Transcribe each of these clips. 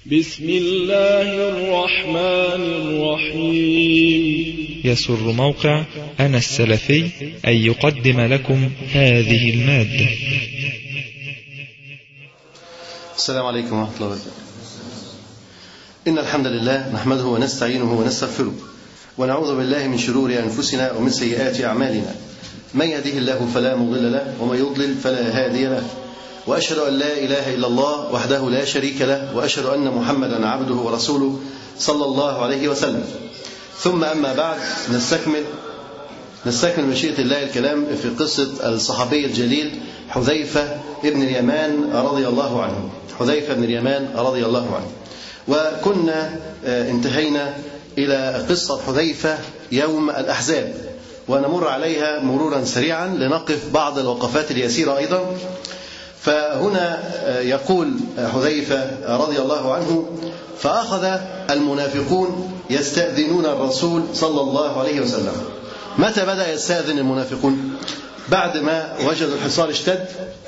بسم الله الرحمن الرحيم يسر موقع أنا السلفي أن يقدم لكم هذه المادة السلام عليكم ورحمة الله وبركاته إن الحمد لله نحمده ونستعينه ونستغفره ونعوذ بالله من شرور أنفسنا ومن سيئات أعمالنا من يهده الله فلا مضل له ومن يضلل فلا هادي له وأشهد أن لا إله إلا الله وحده لا شريك له وأشهد أن محمدا عبده ورسوله صلى الله عليه وسلم ثم أما بعد نستكمل نستكمل مشيئة الله الكلام في قصة الصحابي الجليل حذيفة ابن اليمان رضي الله عنه حذيفة بن اليمان رضي الله عنه وكنا انتهينا إلى قصة حذيفة يوم الأحزاب ونمر عليها مرورا سريعا لنقف بعض الوقفات اليسيرة أيضا فهنا يقول حذيفة رضي الله عنه فأخذ المنافقون يستأذنون الرسول صلى الله عليه وسلم متى بدأ يستأذن المنافقون بعد ما وجدوا الحصار اشتد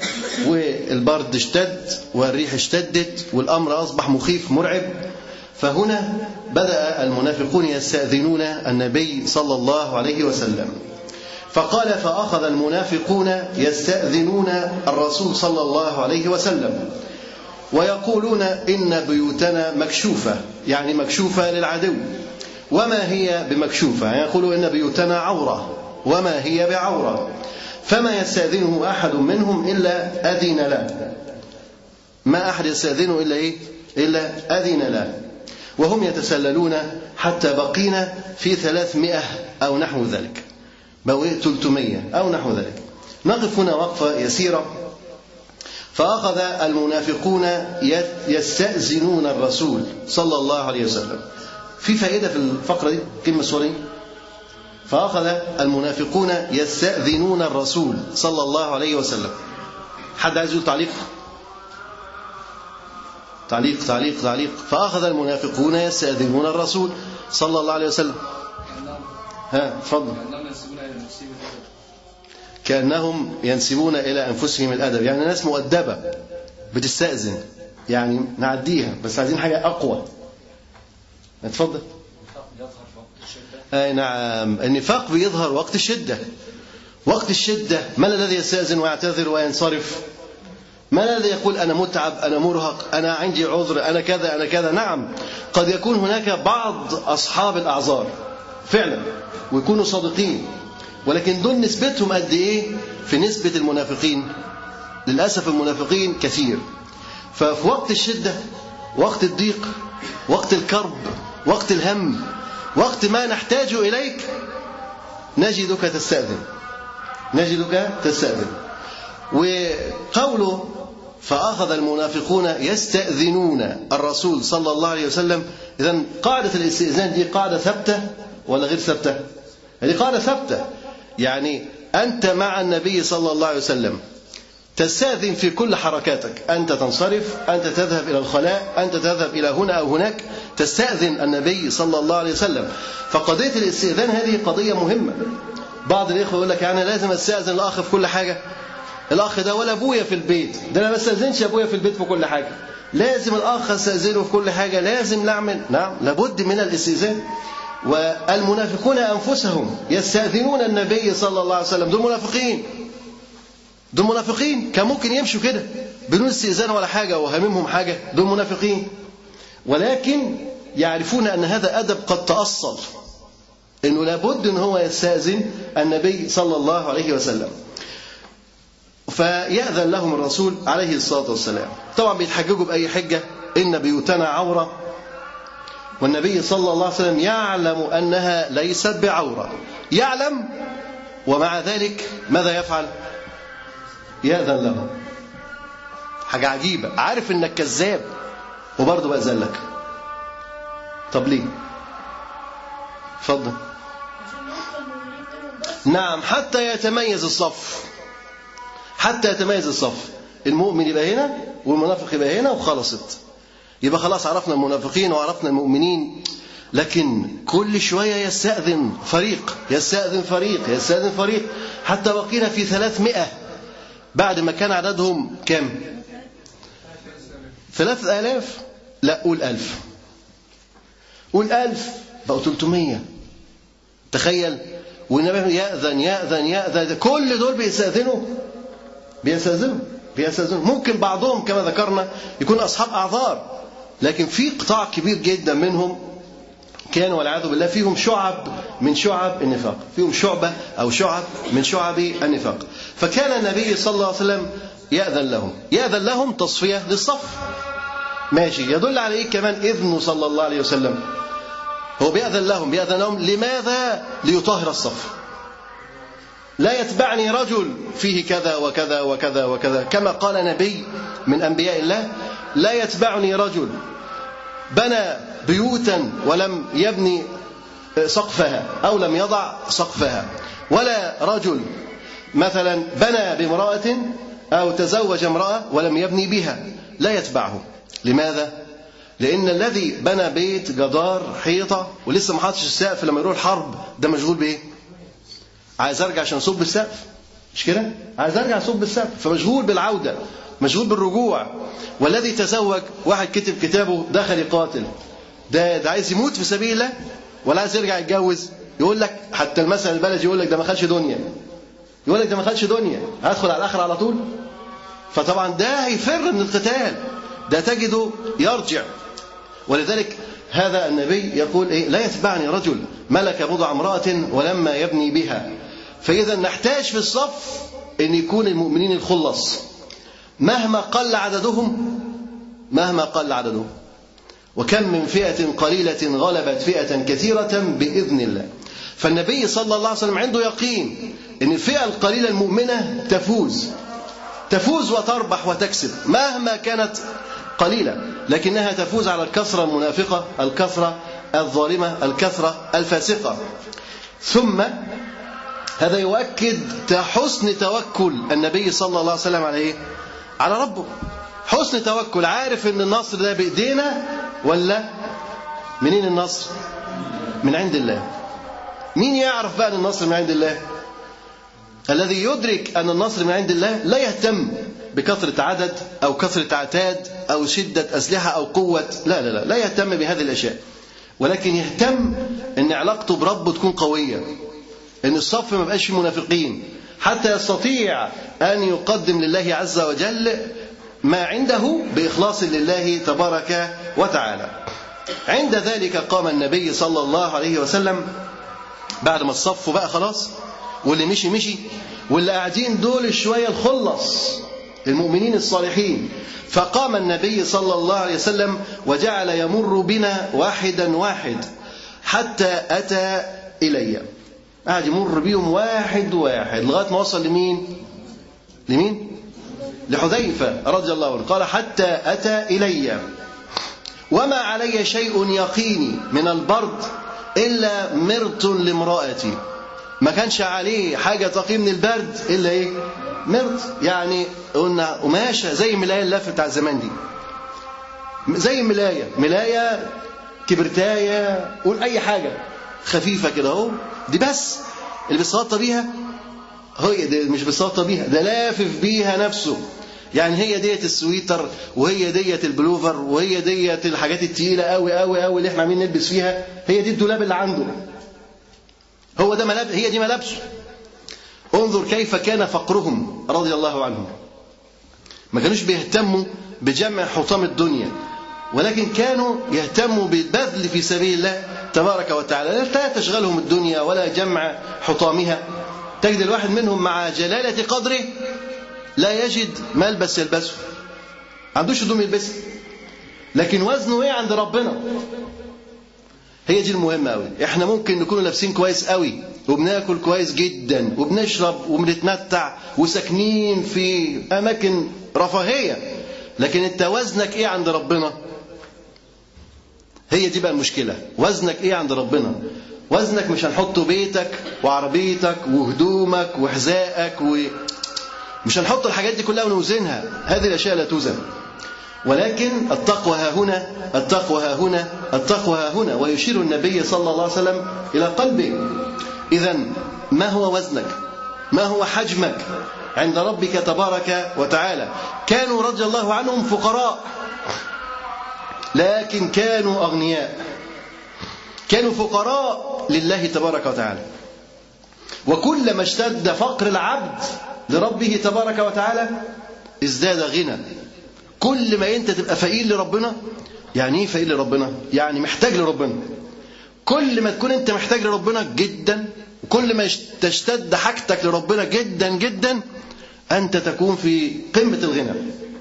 والبرد اشتد والريح اشتدت والأمر أصبح مخيف مرعب فهنا بدأ المنافقون يستأذنون النبي صلى الله عليه وسلم فقال فأخذ المنافقون يستأذنون الرسول صلى الله عليه وسلم ويقولون إن بيوتنا مكشوفة يعني مكشوفة للعدو وما هي بمكشوفة يعني يقولوا إن بيوتنا عورة وما هي بعورة فما يستأذنه أحد منهم إلا أذن له ما أحد يستأذنه إلا إيه إلا أذن له وهم يتسللون حتى بقينا في ثلاثمائة أو نحو ذلك بقوا 300 أو نحو ذلك نقف هنا وقفة يسيرة فأخذ المنافقون يستأذنون الرسول صلى الله عليه وسلم في فائدة في الفقرة دي كلمة سورية فأخذ المنافقون يستأذنون الرسول صلى الله عليه وسلم حد عايز يقول تعليق تعليق تعليق تعليق فأخذ المنافقون يستأذنون الرسول صلى الله عليه وسلم ها تفضل كأنهم ينسبون إلى أنفسهم الأدب يعني ناس مؤدبة بتستأذن يعني نعديها بس عايزين حاجة أقوى اتفضل أي نعم النفاق بيظهر وقت الشدة وقت الشدة من الذي يستأذن ويعتذر وينصرف من الذي يقول أنا متعب أنا مرهق أنا عندي عذر أنا كذا أنا كذا نعم قد يكون هناك بعض أصحاب الأعذار فعلا ويكونوا صادقين ولكن دول نسبتهم قد ايه في نسبة المنافقين للأسف المنافقين كثير ففي وقت الشدة وقت الضيق وقت الكرب وقت الهم وقت ما نحتاج إليك نجدك تستأذن نجدك تستأذن وقوله فأخذ المنافقون يستأذنون الرسول صلى الله عليه وسلم إذا قاعدة الاستئذان دي قاعدة ثابتة ولا غير ثابتة؟ هذه قاعدة ثابتة يعني أنت مع النبي صلى الله عليه وسلم تستأذن في كل حركاتك أنت تنصرف أنت تذهب إلى الخلاء أنت تذهب إلى هنا أو هناك تستأذن النبي صلى الله عليه وسلم فقضية الاستئذان هذه قضية مهمة بعض الإخوة يقول لك أنا لازم أستأذن الأخ في كل حاجة الأخ ده ولا أبويا في البيت ده أنا ما استأذنش أبويا في البيت في كل حاجة لازم الأخ أستأذنه في كل حاجة لازم نعمل نعم لابد من الاستئذان والمنافقون أنفسهم يستأذنون النبي صلى الله عليه وسلم دول منافقين دول منافقين كان ممكن يمشوا كده بدون استئذان ولا حاجة وهممهم حاجة دول منافقين ولكن يعرفون أن هذا أدب قد تأصل أنه لابد أن هو يستأذن النبي صلى الله عليه وسلم فيأذن لهم الرسول عليه الصلاة والسلام طبعا بيتحججوا بأي حجة إن بيوتنا عورة والنبي صلى الله عليه وسلم يعلم أنها ليست بعورة يعلم ومع ذلك ماذا يفعل يأذن له حاجة عجيبة عارف انك كذاب وبرضه بأذن لك طب ليه اتفضل نعم حتى يتميز الصف حتى يتميز الصف المؤمن يبقى هنا والمنافق يبقى هنا وخلصت يبقى خلاص عرفنا المنافقين وعرفنا المؤمنين لكن كل شوية يستأذن فريق يستأذن فريق يستأذن فريق حتى بقينا في ثلاثمائة بعد ما كان عددهم كم ثلاثة آلاف لا قول ألف قول ألف بقوا 300 تخيل والنبي يأذن يأذن يأذن كل دول بيستأذنوا بيستأذنوا بيستأذنوا ممكن بعضهم كما ذكرنا يكون أصحاب أعذار لكن في قطاع كبير جدا منهم كان والعياذ بالله فيهم شعب من شعب النفاق فيهم شعبة أو شعب من شعب النفاق فكان النبي صلى الله عليه وسلم يأذن لهم يأذن لهم تصفية للصف ماشي يدل على إيه كمان إذنه صلى الله عليه وسلم هو بيأذن لهم بيأذن لهم لماذا ليطهر الصف لا يتبعني رجل فيه كذا وكذا وكذا وكذا كما قال نبي من أنبياء الله لا يتبعني رجل بنى بيوتا ولم يبني سقفها أو لم يضع سقفها ولا رجل مثلا بنى بامرأة أو تزوج امرأة ولم يبني بها لا يتبعه لماذا؟ لأن الذي بنى بيت جدار حيطة ولسه ما حطش السقف لما يروح الحرب ده مشغول بإيه؟ عايز أرجع عشان أصب السقف مش كده؟ عايز أرجع أصب السقف فمشغول بالعودة مشغول بالرجوع والذي تزوج واحد كتب كتابه دخل يقاتل ده ده عايز يموت في سبيل الله ولا عايز يرجع يتجوز يقول لك حتى المثل البلدي يقول لك ده ما خدش دنيا يقول لك ده ما خدش دنيا هدخل على الاخر على طول فطبعا ده هيفر من القتال ده تجده يرجع ولذلك هذا النبي يقول إيه لا يتبعني رجل ملك بضع امرأة ولما يبني بها فإذا نحتاج في الصف أن يكون المؤمنين الخلص مهما قل عددهم مهما قل عددهم وكم من فئة قليلة غلبت فئة كثيرة بإذن الله فالنبي صلى الله عليه وسلم عنده يقين أن الفئة القليلة المؤمنة تفوز تفوز وتربح وتكسب مهما كانت قليلة لكنها تفوز على الكثرة المنافقة الكثرة الظالمة الكثرة الفاسقة ثم هذا يؤكد حسن توكل النبي صلى الله عليه وسلم على ايه؟ على ربه حسن توكل عارف ان النصر ده بايدينا ولا منين النصر من عند الله مين يعرف بقى ان النصر من عند الله الذي يدرك ان النصر من عند الله لا يهتم بكثرة عدد أو كثرة عتاد أو شدة أسلحة أو قوة لا لا لا لا يهتم بهذه الأشياء ولكن يهتم أن علاقته بربه تكون قوية أن الصف ما بقاش فيه منافقين حتى يستطيع أن يقدم لله عز وجل ما عنده بإخلاص لله تبارك وتعالى عند ذلك قام النبي صلى الله عليه وسلم بعد ما الصف بقى خلاص واللي مشي مشي واللي قاعدين دول شوية الخلص المؤمنين الصالحين فقام النبي صلى الله عليه وسلم وجعل يمر بنا واحدا واحد حتى أتى إلي قعد يمر بيهم واحد واحد لغاية ما وصل لمين لمين لحذيفة رضي الله عنه قال حتى أتى إلي وما علي شيء يقيني من البرد إلا مرط لامرأتي ما كانش عليه حاجة تقي من البرد إلا إيه مرط يعني قلنا قماشة زي ملاية اللف بتاع زمان دي زي ملاية ملاية كبرتاية قول أي حاجة خفيفة كده أهو دي بس اللي بيتغطى بيها هي دي مش بيتغطى بيها ده لافف بيها نفسه يعني هي ديت السويتر وهي ديت البلوفر وهي ديت الحاجات التقيله قوي قوي قوي اللي احنا عاملين نلبس فيها هي دي الدولاب اللي عنده هو ده ملابس هي دي ملابسه انظر كيف كان فقرهم رضي الله عنهم ما كانوش بيهتموا بجمع حطام الدنيا ولكن كانوا يهتموا بالبذل في سبيل الله تبارك وتعالى لا تشغلهم الدنيا ولا جمع حطامها تجد الواحد منهم مع جلالة قدره لا يجد ملبس يلبسه عندوش هدوم يلبسها لكن وزنه ايه عند ربنا هي دي المهمة قوي احنا ممكن نكون لابسين كويس قوي وبناكل كويس جدا وبنشرب وبنتمتع وساكنين في اماكن رفاهية لكن انت وزنك ايه عند ربنا هي دي بقى المشكلة وزنك ايه عند ربنا وزنك مش هنحطه بيتك وعربيتك وهدومك وحذائك و... مش هنحط الحاجات دي كلها ونوزنها هذه الاشياء لا توزن ولكن التقوى ها هنا التقوى ها هنا التقوى ها هنا ويشير النبي صلى الله عليه وسلم الى قلبه اذا ما هو وزنك ما هو حجمك عند ربك تبارك وتعالى كانوا رضي الله عنهم فقراء لكن كانوا أغنياء كانوا فقراء لله تبارك وتعالى وكلما اشتد فقر العبد لربه تبارك وتعالى ازداد غنى كل ما انت تبقى فقير لربنا يعني ايه فقير لربنا يعني محتاج لربنا كل ما تكون انت محتاج لربنا جدا وكل ما تشتد حاجتك لربنا جدا جدا انت تكون في قمه الغنى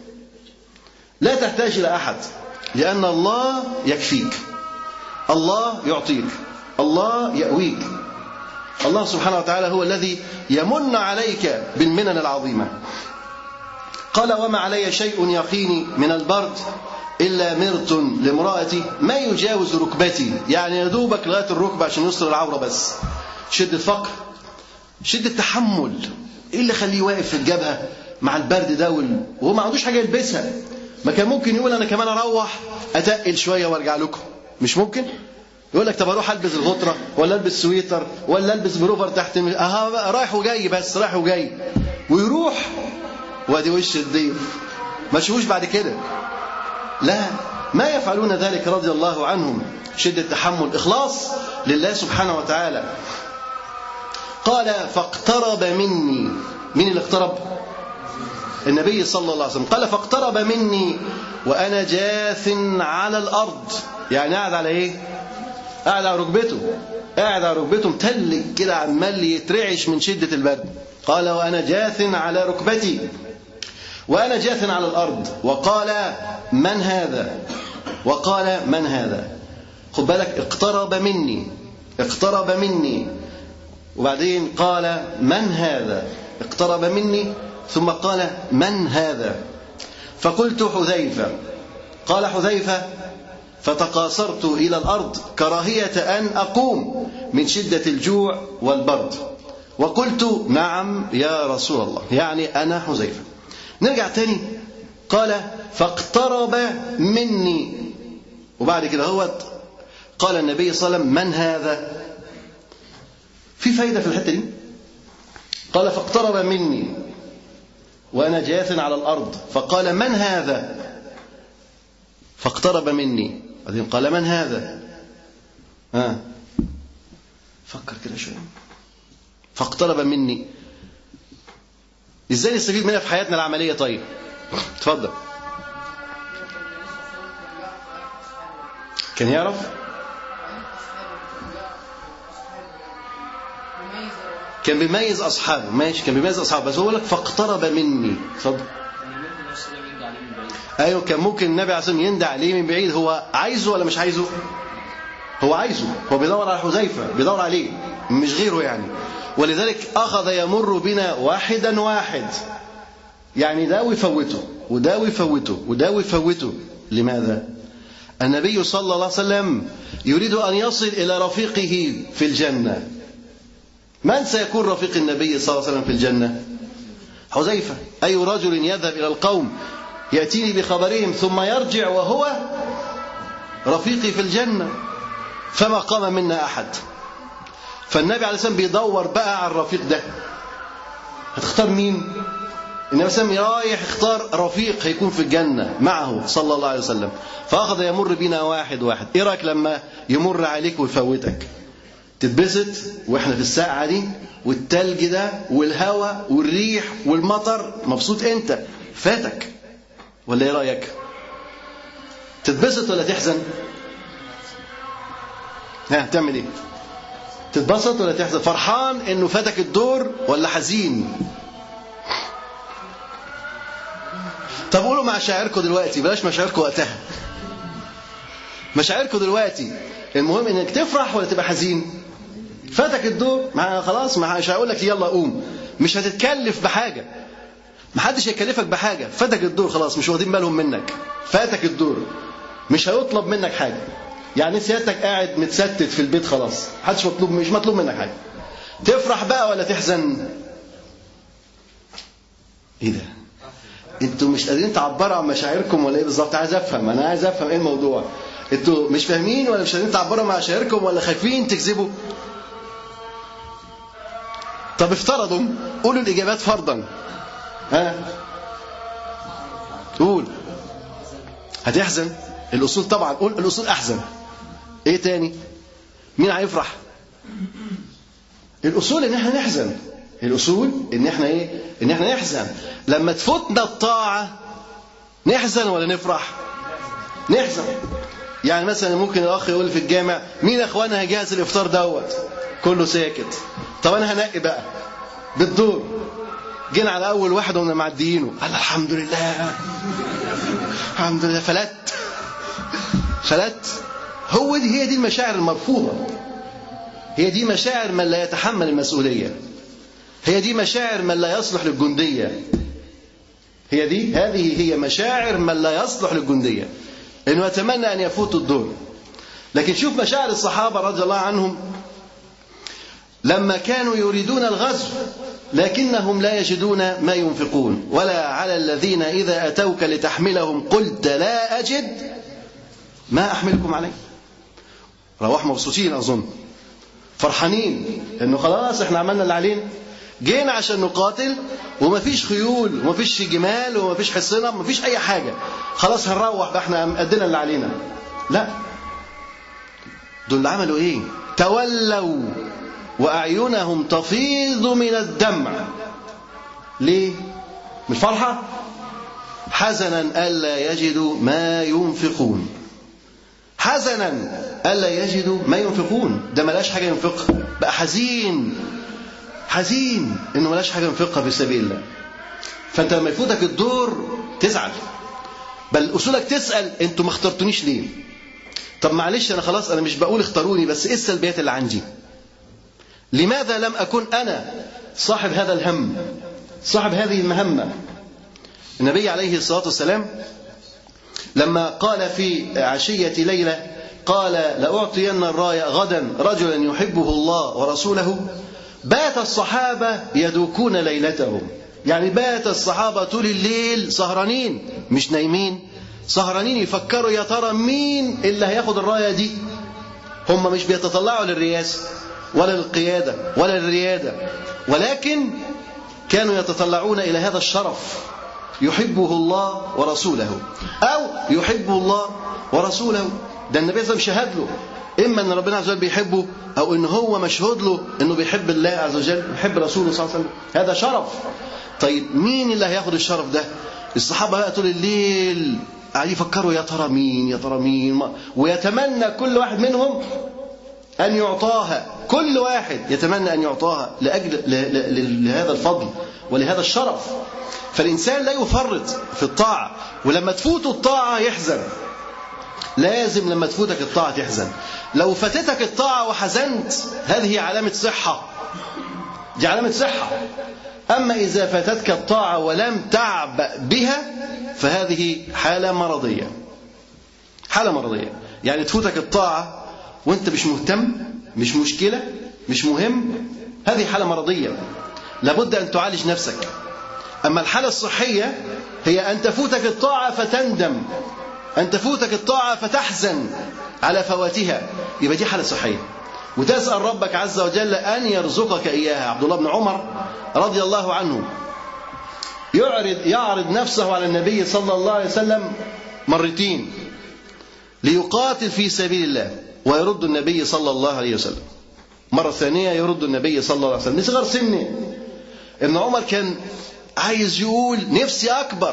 لا تحتاج الى احد لان الله يكفيك الله يعطيك الله يأويك الله سبحانه وتعالى هو الذي يمن عليك بالمنن العظيمة قال وما علي شيء يقيني من البرد إلا مرت لامرأتي ما يجاوز ركبتي يعني يدوبك لغاية الركبة عشان يصل العورة بس شدة فقر شدة تحمل إيه اللي خليه واقف في الجبهة مع البرد ده وهو ما عندوش حاجة يلبسها ما كان ممكن يقول أنا كمان أروح أتقل شوية وأرجع لكم مش ممكن يقول لك طب اروح البس الغطره ولا البس سويتر ولا البس بروفر تحت اها رايح وجاي بس رايح وجاي ويروح وادي وش الضيف مشهوش بعد كده لا ما يفعلون ذلك رضي الله عنهم شدة تحمل إخلاص لله سبحانه وتعالى قال فاقترب مني مين اللي اقترب النبي صلى الله عليه وسلم قال فاقترب مني وأنا جاث على الأرض يعني قاعد على إيه قاعد على ركبته قاعد على ركبته متلج كده عمال يترعش من شدة البرد قال وأنا جاث على ركبتي وأنا جاث على الأرض وقال من هذا وقال من هذا خد بالك اقترب مني اقترب مني وبعدين قال من هذا اقترب مني ثم قال من هذا فقلت حذيفة قال حذيفة فتقاصرت إلى الأرض كراهية أن أقوم من شدة الجوع والبرد وقلت نعم يا رسول الله يعني أنا حذيفة نرجع تاني قال فاقترب مني وبعد كده هو قال النبي صلى الله عليه وسلم من هذا في فايدة في الحتة دي قال فاقترب مني وأنا جاث على الأرض فقال من هذا فاقترب مني بعدين قال من هذا ها فكر كده شوية فاقترب مني ازاي نستفيد منها في حياتنا العملية طيب اتفضل كان يعرف كان بيميز اصحابه ماشي كان بيميز اصحابه بس هو لك فاقترب مني اتفضل ايوه كان ممكن النبي عليه الصلاه والسلام يندى عليه من بعيد هو عايزه ولا مش عايزه هو عايزه هو بيدور على حذيفه بيدور عليه مش غيره يعني ولذلك اخذ يمر بنا واحدا واحد يعني ده ويفوته وده ويفوته وده ويفوته لماذا النبي صلى الله عليه وسلم يريد ان يصل الى رفيقه في الجنه من سيكون رفيق النبي صلى الله عليه وسلم في الجنه حذيفه اي رجل يذهب الى القوم يأتيني بخبرهم ثم يرجع وهو رفيقي في الجنة فما قام منا أحد فالنبي عليه السلام بيدور بقى على الرفيق ده هتختار مين النبي عليه السلام رايح اختار رفيق هيكون في الجنة معه صلى الله عليه وسلم فأخذ يمر بنا واحد واحد ايه رأيك لما يمر عليك ويفوتك تتبسط واحنا في الساعة دي والتلج ده والهواء والريح والمطر مبسوط انت فاتك ولا ايه رايك تتبسط ولا تحزن ها تعمل ايه تتبسط ولا تحزن فرحان انه فاتك الدور ولا حزين طب قولوا مشاعركم دلوقتي بلاش مشاعركم وقتها مشاعركم دلوقتي المهم انك تفرح ولا تبقى حزين فاتك الدور ما خلاص مش هقول لك يلا قوم مش هتتكلف بحاجه محدش هيكلفك بحاجه فاتك الدور خلاص مش واخدين بالهم منك فاتك الدور مش هيطلب منك حاجه يعني سيادتك قاعد متستت في البيت خلاص محدش مطلوب مش مطلوب منك حاجه تفرح بقى ولا تحزن ايه ده انتوا مش قادرين تعبروا عن مشاعركم ولا ايه بالظبط عايز افهم انا عايز افهم ايه الموضوع انتوا مش فاهمين ولا مش قادرين تعبروا عن مشاعركم ولا خايفين تكذبوا طب افترضوا قولوا الاجابات فرضا ها قول هتحزن الأصول طبعا قول الأصول أحزن إيه تاني مين هيفرح الأصول إن إحنا نحزن الأصول إن إحنا إيه إن إحنا نحزن لما تفوتنا الطاعة نحزن ولا نفرح نحزن يعني مثلا ممكن الاخ يقول في الجامع مين يا اخوانا هيجهز الافطار دوت كله ساكت طب انا هنقي بقى بالدور جينا على اول واحد ومن معديينه قال الحمد لله الحمد لله فلت فلت هو دي هي دي المشاعر المرفوضه هي دي مشاعر من لا يتحمل المسؤوليه هي دي مشاعر من لا يصلح للجنديه هي دي هذه هي مشاعر من لا يصلح للجنديه انه يتمنى ان يفوت الدور لكن شوف مشاعر الصحابه رضي الله عنهم لما كانوا يريدون الغزو لكنهم لا يجدون ما ينفقون ولا على الذين اذا اتوك لتحملهم قلت لا اجد ما احملكم عليه روح مبسوطين اظن فرحانين انه خلاص احنا عملنا اللي علينا جينا عشان نقاتل ومفيش خيول ومفيش جمال ومفيش حصنة ومفيش أي حاجة خلاص هنروح بقى احنا أدينا اللي علينا لا دول عملوا إيه تولوا وأعينهم تفيض من الدمع ليه من الفرحة حزنا ألا يجدوا ما ينفقون حزنا ألا يجدوا ما ينفقون ده ملاش حاجة ينفقها بقى حزين حزين انه ملاش حاجه ينفقها في سبيل الله فانت لما يفوتك الدور تزعل بل اصولك تسال انتوا ما اخترتونيش ليه طب معلش انا خلاص انا مش بقول اختاروني بس ايه السلبيات اللي عندي لماذا لم اكن انا صاحب هذا الهم صاحب هذه المهمه النبي عليه الصلاه والسلام لما قال في عشيه ليله قال لاعطين الرايه غدا رجلا يحبه الله ورسوله بات الصحابة يدوكون ليلتهم يعني بات الصحابة طول الليل سهرانين مش نايمين سهرانين يفكروا يا ترى مين اللي هياخد الراية دي هم مش بيتطلعوا للرئاسة ولا للقيادة ولا للريادة ولكن كانوا يتطلعون إلى هذا الشرف يحبه الله ورسوله أو يحبه الله ورسوله ده النبي صلى الله عليه وسلم شهد له إما أن ربنا عز وجل بيحبه أو أن هو مشهود له أنه بيحب الله عز وجل بيحب رسوله صلى الله عليه وسلم هذا شرف طيب مين اللي هياخد الشرف ده الصحابة بقى طول الليل قاعدين يفكروا يا ترى مين يا ترى مين ويتمنى كل واحد منهم أن يعطاها كل واحد يتمنى أن يعطاها لأجل لهذا الفضل ولهذا الشرف فالإنسان لا يفرط في الطاعة ولما تفوت الطاعة يحزن لازم لما تفوتك الطاعة تحزن لو فاتتك الطاعة وحزنت هذه علامة صحة دي علامة صحة أما إذا فاتتك الطاعة ولم تعبأ بها فهذه حالة مرضية حالة مرضية يعني تفوتك الطاعة وانت مش مهتم مش مشكلة مش مهم هذه حالة مرضية لابد أن تعالج نفسك أما الحالة الصحية هي أن تفوتك الطاعة فتندم أن تفوتك الطاعة فتحزن على فواتها يبقى دي حالة صحية وتسأل ربك عز وجل أن يرزقك إياها عبد الله بن عمر رضي الله عنه يعرض يعرض نفسه على النبي صلى الله عليه وسلم مرتين ليقاتل في سبيل الله ويرد النبي صلى الله عليه وسلم مرة ثانية يرد النبي صلى الله عليه وسلم لصغر سنه ابن عمر كان عايز يقول نفسي أكبر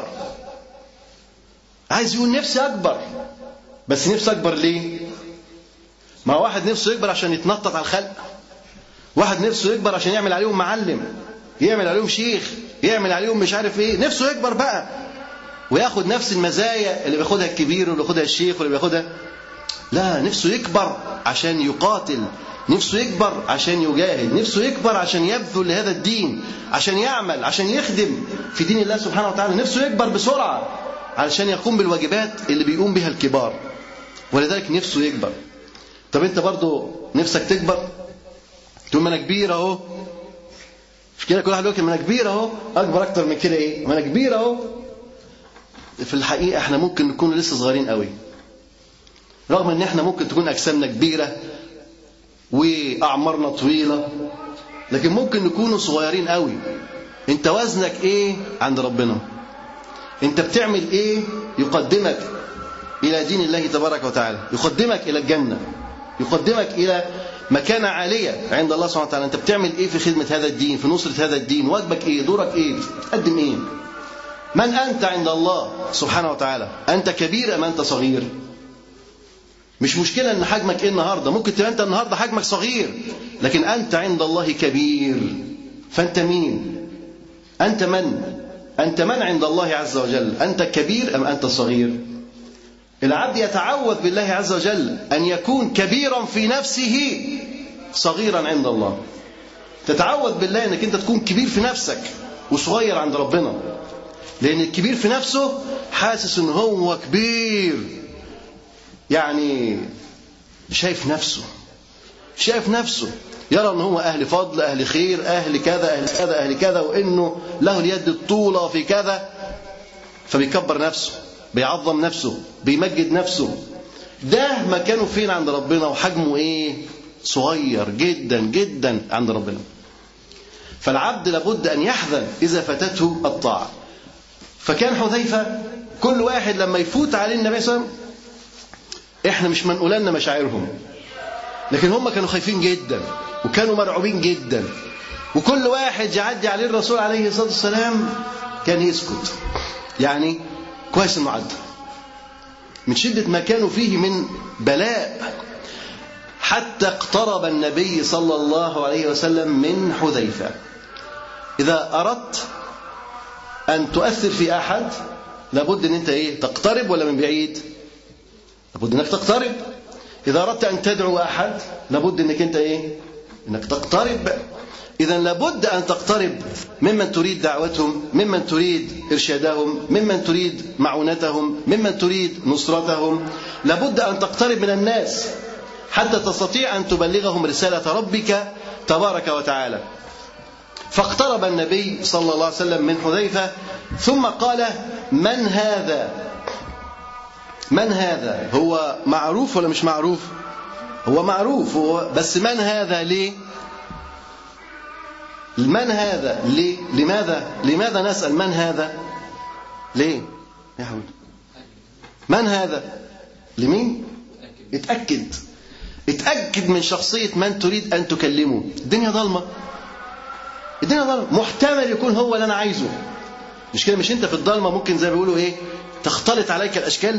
عايز يقول نفسي أكبر بس نفسي أكبر ليه؟ ما واحد نفسه يكبر عشان يتنطط على الخلق واحد نفسه يكبر عشان يعمل عليهم معلم يعمل عليهم شيخ يعمل عليهم مش عارف ايه نفسه يكبر بقى وياخد نفس المزايا اللي بياخدها الكبير واللي بياخدها الشيخ واللي بياخدها لا نفسه يكبر عشان يقاتل نفسه يكبر عشان يجاهد نفسه يكبر عشان يبذل لهذا الدين عشان يعمل عشان يخدم في دين الله سبحانه وتعالى نفسه يكبر بسرعة علشان يقوم بالواجبات اللي بيقوم بها الكبار ولذلك نفسه يكبر طب انت برضو نفسك تكبر تقول ما انا كبير اهو مش كده كل واحد يقول ما انا كبير اهو اكبر اكتر من كده ايه ما انا كبير اهو في الحقيقه احنا ممكن نكون لسه صغيرين قوي رغم ان احنا ممكن تكون اجسامنا كبيره واعمارنا طويله لكن ممكن نكون صغيرين قوي انت وزنك ايه عند ربنا انت بتعمل ايه يقدمك إلى دين الله تبارك وتعالى يقدمك إلى الجنة يقدمك إلى مكانة عالية عند الله سبحانه وتعالى أنت بتعمل إيه في خدمة هذا الدين في نصرة هذا الدين واجبك إيه دورك إيه تقدم إيه من أنت عند الله سبحانه وتعالى أنت كبير أم أنت صغير مش مشكلة أن حجمك إيه النهاردة ممكن تبقى أنت النهاردة حجمك صغير لكن أنت عند الله كبير فأنت مين أنت من أنت من عند الله عز وجل أنت كبير أم أنت صغير العبد يتعوذ بالله عز وجل أن يكون كبيرا في نفسه صغيرا عند الله تتعوذ بالله أنك أنت تكون كبير في نفسك وصغير عند ربنا لأن الكبير في نفسه حاسس أن هو كبير يعني شايف نفسه شايف نفسه يرى ان هو اهل فضل اهل خير اهل كذا اهل كذا اهل كذا وانه له اليد الطولة في كذا فبيكبر نفسه بيعظم نفسه بيمجد نفسه ده مكانه فين عند ربنا وحجمه ايه صغير جدا جدا عند ربنا فالعبد لابد ان يحزن اذا فاتته الطاعه فكان حذيفه كل واحد لما يفوت عليه النبي صلى الله عليه وسلم احنا مش منقولنا مشاعرهم لكن هم كانوا خايفين جدا وكانوا مرعوبين جدا وكل واحد يعدي عليه الرسول عليه الصلاه والسلام كان يسكت يعني كويس انه عدى من شده ما كانوا فيه من بلاء حتى اقترب النبي صلى الله عليه وسلم من حذيفه اذا اردت ان تؤثر في احد لابد ان انت ايه تقترب ولا من بعيد لابد انك تقترب اذا اردت ان تدعو احد لابد انك انت ايه انك تقترب اذا لابد ان تقترب ممن تريد دعوتهم ممن تريد ارشادهم ممن تريد معونتهم ممن تريد نصرتهم لابد ان تقترب من الناس حتى تستطيع ان تبلغهم رساله ربك تبارك وتعالى فاقترب النبي صلى الله عليه وسلم من حذيفه ثم قال من هذا من هذا هو معروف ولا مش معروف هو معروف هو بس من هذا ليه من هذا ليه لماذا لماذا نسأل من هذا ليه يا حول من هذا لمين اتأكد اتأكد من شخصية من تريد أن تكلمه الدنيا ضلمة الدنيا ضلمة محتمل يكون هو اللي أنا عايزه مش كده مش أنت في الضلمة ممكن زي ما بيقولوا إيه تختلط عليك الأشكال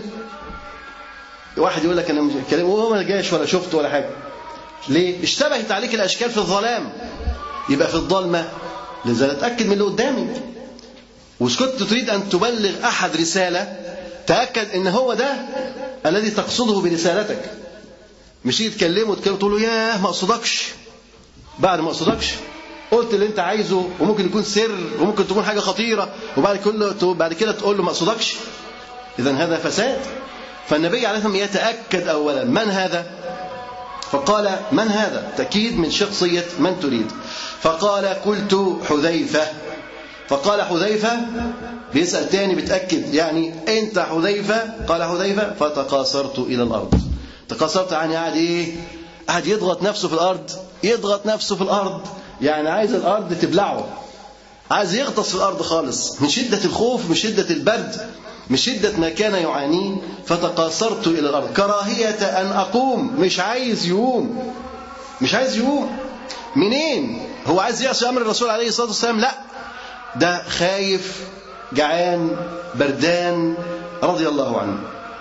واحد يقول لك أنا مش كلام وهو ما جاش ولا شفته ولا حاجة ليه اشتبهت عليك الأشكال في الظلام يبقى في الضلمة لذا اتأكد من اللي قدامي وإذا كنت تريد أن تبلغ أحد رسالة تأكد أن هو ده الذي تقصده برسالتك مش تيجي تكلمه وتكلمه تقول له ياه ما اقصدكش بعد ما اقصدكش قلت اللي انت عايزه وممكن يكون سر وممكن تكون حاجه خطيره وبعد كله بعد كده تقول له ما اقصدكش اذا هذا فساد فالنبي عليه الصلاه والسلام يتاكد اولا من هذا فقال من هذا تأكيد من شخصية من تريد فقال قلت حذيفة فقال حذيفة بيسأل تاني بتأكد يعني أنت حذيفة قال حذيفة فتقاصرت إلى الأرض تقاصرت يعني قاعد إيه قاعد يضغط نفسه في الأرض يضغط نفسه في الأرض يعني عايز الأرض تبلعه عايز يغطس في الأرض خالص من شدة الخوف من شدة البرد من شدة ما كان يعانيه فتقاصرت إلى الأرض كراهية أن أقوم مش عايز يقوم مش عايز يقوم منين هو عايز يعصي أمر الرسول عليه الصلاة والسلام لا ده خايف جعان بردان رضي الله عنه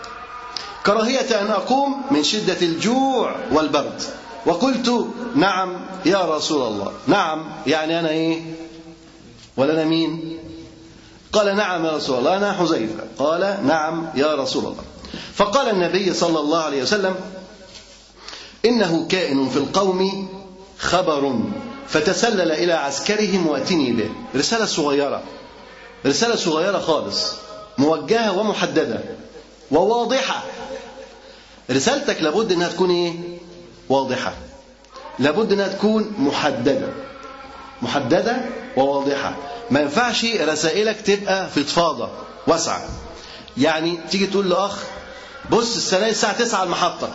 كراهية أن أقوم من شدة الجوع والبرد وقلت نعم يا رسول الله نعم يعني أنا إيه ولا أنا مين قال نعم يا رسول الله أنا حذيفة قال نعم يا رسول الله فقال النبي صلى الله عليه وسلم إنه كائن في القوم خبر فتسلل إلى عسكرهم واتني به رسالة صغيرة رسالة صغيرة خالص موجهة ومحددة وواضحة رسالتك لابد انها تكون ايه واضحة لابد انها تكون محددة محددة وواضحة ما ينفعش رسائلك تبقى في فضفاضة واسعة يعني تيجي تقول لأخ بص السنة الساعة 9 المحطة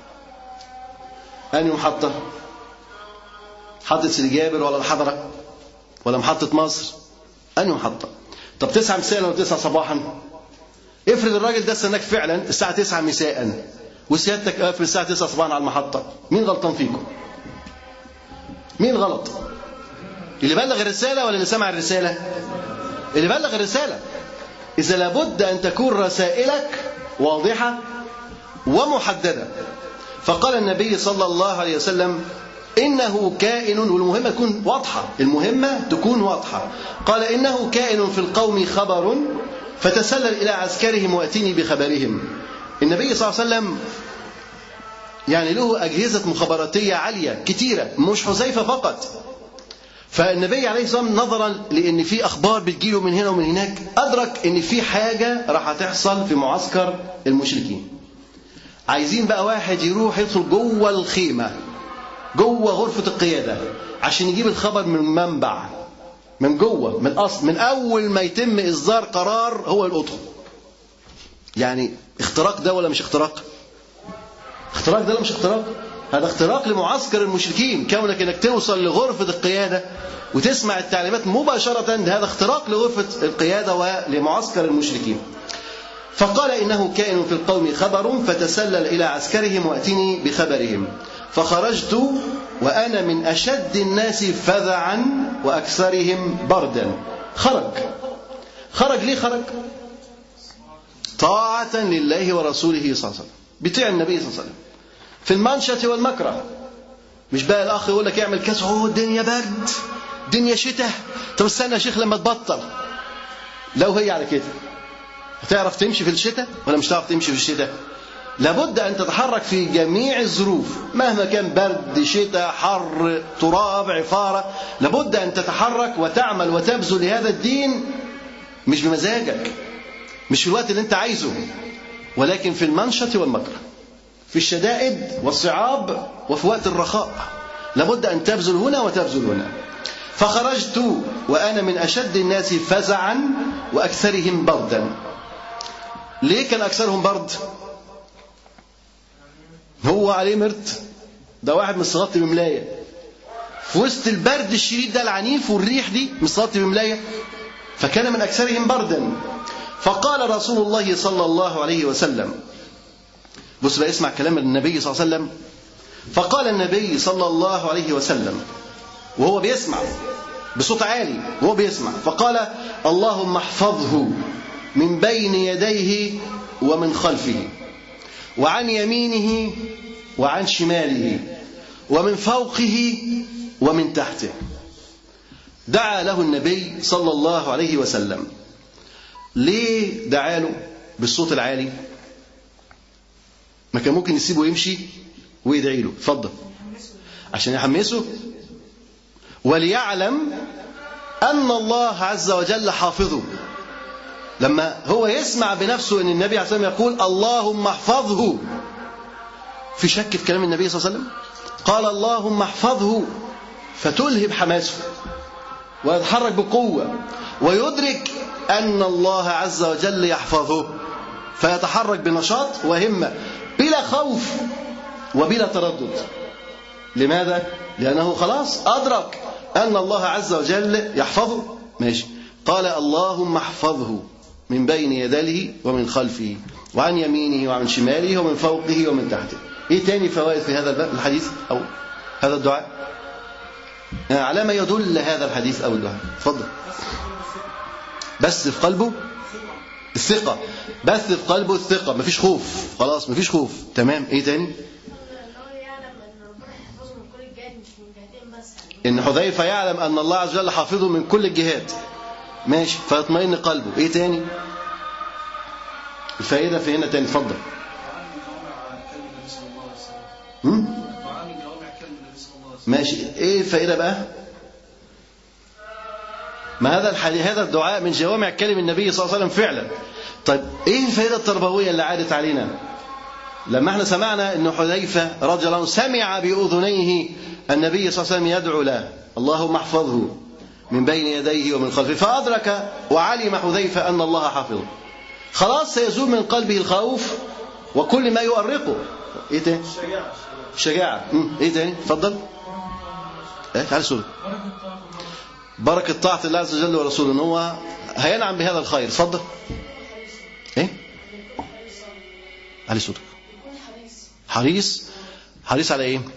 أنهي محطة؟ محطة سيدي جابر ولا الحضرة؟ ولا محطة مصر؟ أنهي محطة؟ طب 9 مساء ولا 9 صباحا؟ افرض الراجل ده استناك فعلا الساعة 9 مساء وسيادتك قافل الساعة 9 صباحا على المحطة مين غلطان فيكم؟ مين غلط؟ اللي بلغ الرسالة ولا اللي سمع الرسالة؟ اللي بلغ الرسالة إذا لابد أن تكون رسائلك واضحة ومحددة فقال النبي صلى الله عليه وسلم إنه كائن والمهمة تكون واضحة المهمة تكون واضحة قال إنه كائن في القوم خبر فتسلل إلى عسكرهم وأتيني بخبرهم النبي صلى الله عليه وسلم يعني له أجهزة مخابراتية عالية كتيرة مش حذيفة فقط فالنبي عليه الصلاة والسلام نظرا لأن في أخبار بتجيله من هنا ومن هناك أدرك أن في حاجة راح تحصل في معسكر المشركين عايزين بقى واحد يروح يدخل جوه الخيمة جوه غرفة القيادة عشان يجيب الخبر من منبع من جوه من أصل من أول ما يتم إصدار قرار هو الأدخل يعني اختراق ده ولا مش اختراق اختراق ده ولا مش اختراق هذا اختراق لمعسكر المشركين كونك انك توصل لغرفة القيادة وتسمع التعليمات مباشرة هذا اختراق لغرفة القيادة ولمعسكر المشركين فقال إنه كائن في القوم خبر فتسلل إلى عسكرهم وأتني بخبرهم فخرجت وأنا من أشد الناس فزعا وأكثرهم بردا خرج خرج ليه خرج طاعة لله ورسوله صلى الله عليه وسلم بيطيع النبي صلى الله عليه وسلم في المنشة والمكره مش بقى الأخ يقول لك اعمل كاس هو الدنيا برد الدنيا شتاء طب استنى يا شيخ لما تبطل لو هي على كده هتعرف تمشي في الشتاء ولا مش هتعرف تمشي في الشتاء لابد أن تتحرك في جميع الظروف مهما كان برد شتاء حر تراب عفارة لابد أن تتحرك وتعمل وتبذل لهذا الدين مش بمزاجك مش في الوقت اللي انت عايزه ولكن في المنشط والمكره في الشدائد والصعاب وفي وقت الرخاء لابد أن تبذل هنا وتبذل هنا فخرجت وأنا من أشد الناس فزعا وأكثرهم بردا ليه كان أكثرهم برد هو عليه مرت ده واحد مستغطي بملاية في وسط البرد الشديد ده العنيف والريح دي مستغطي بملاية فكان من أكثرهم بردا فقال رسول الله صلى الله عليه وسلم بص بقى اسمع كلام النبي صلى الله عليه وسلم فقال النبي صلى الله عليه وسلم وهو بيسمع بصوت عالي وهو بيسمع فقال اللهم احفظه من بين يديه ومن خلفه وعن يمينه وعن شماله ومن فوقه ومن تحته دعا له النبي صلى الله عليه وسلم ليه دعا له بالصوت العالي ما كان ممكن يسيبه يمشي ويدعي له اتفضل عشان يحمسه وليعلم أن الله عز وجل حافظه لما هو يسمع بنفسه أن النبي عليه الصلاة والسلام يقول اللهم احفظه في شك في كلام النبي صلى الله عليه وسلم قال اللهم احفظه فتلهب حماسه ويتحرك بقوة ويدرك أن الله عز وجل يحفظه فيتحرك بنشاط وهمة بلا خوف وبلا تردد لماذا؟ لأنه خلاص أدرك أن الله عز وجل يحفظه ماشي قال اللهم احفظه من بين يديه ومن خلفه وعن يمينه وعن شماله ومن فوقه ومن تحته ايه تاني فوائد في هذا الباب الحديث او هذا الدعاء على ما يدل هذا الحديث او الدعاء تفضل بس في قلبه الثقة بس في قلبه الثقة مفيش خوف خلاص مفيش خوف تمام ايه تاني ان حذيفة يعلم ان الله عز وجل حافظه من كل الجهات ماشي فيطمئن قلبه ايه تاني الفائدة في هنا تاني اتفضل ماشي ايه الفائدة بقى ما هذا الحديث هذا الدعاء من جوامع كلم النبي صلى الله عليه وسلم فعلا طيب ايه الفائدة التربوية اللي عادت علينا لما احنا سمعنا ان حذيفة رضي الله عنه سمع بأذنيه النبي صلى الله عليه وسلم يدعو له اللهم احفظه من بين يديه ومن خلفه فأدرك وعلم حذيفة أن الله حافظه خلاص سيزول من قلبه الخوف وكل ما يؤرقه ايه تاني الشجاعة ايه تاني اتفضل ايه تعال سوري بركة طاعة الله عز وجل ورسوله ان هو هينعم بهذا الخير اتفضل ايه علي صوتك حريص حريص على ايه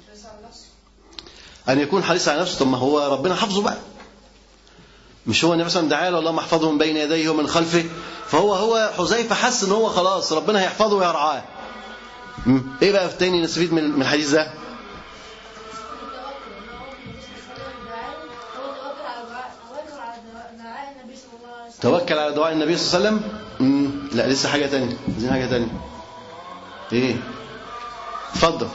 ان يكون حريص على نفسه طب ما هو ربنا حافظه بقى مش هو النبي مثلا دعا له اللهم احفظه من بين يديه ومن خلفه فهو هو حذيفه حس ان هو خلاص ربنا هيحفظه ويرعاه مم. ايه بقى تاني نستفيد من من الحديث ده توكل على دعاء النبي صلى الله عليه وسلم مم. لا لسه حاجه تانية عايزين حاجه تانية ايه اتفضل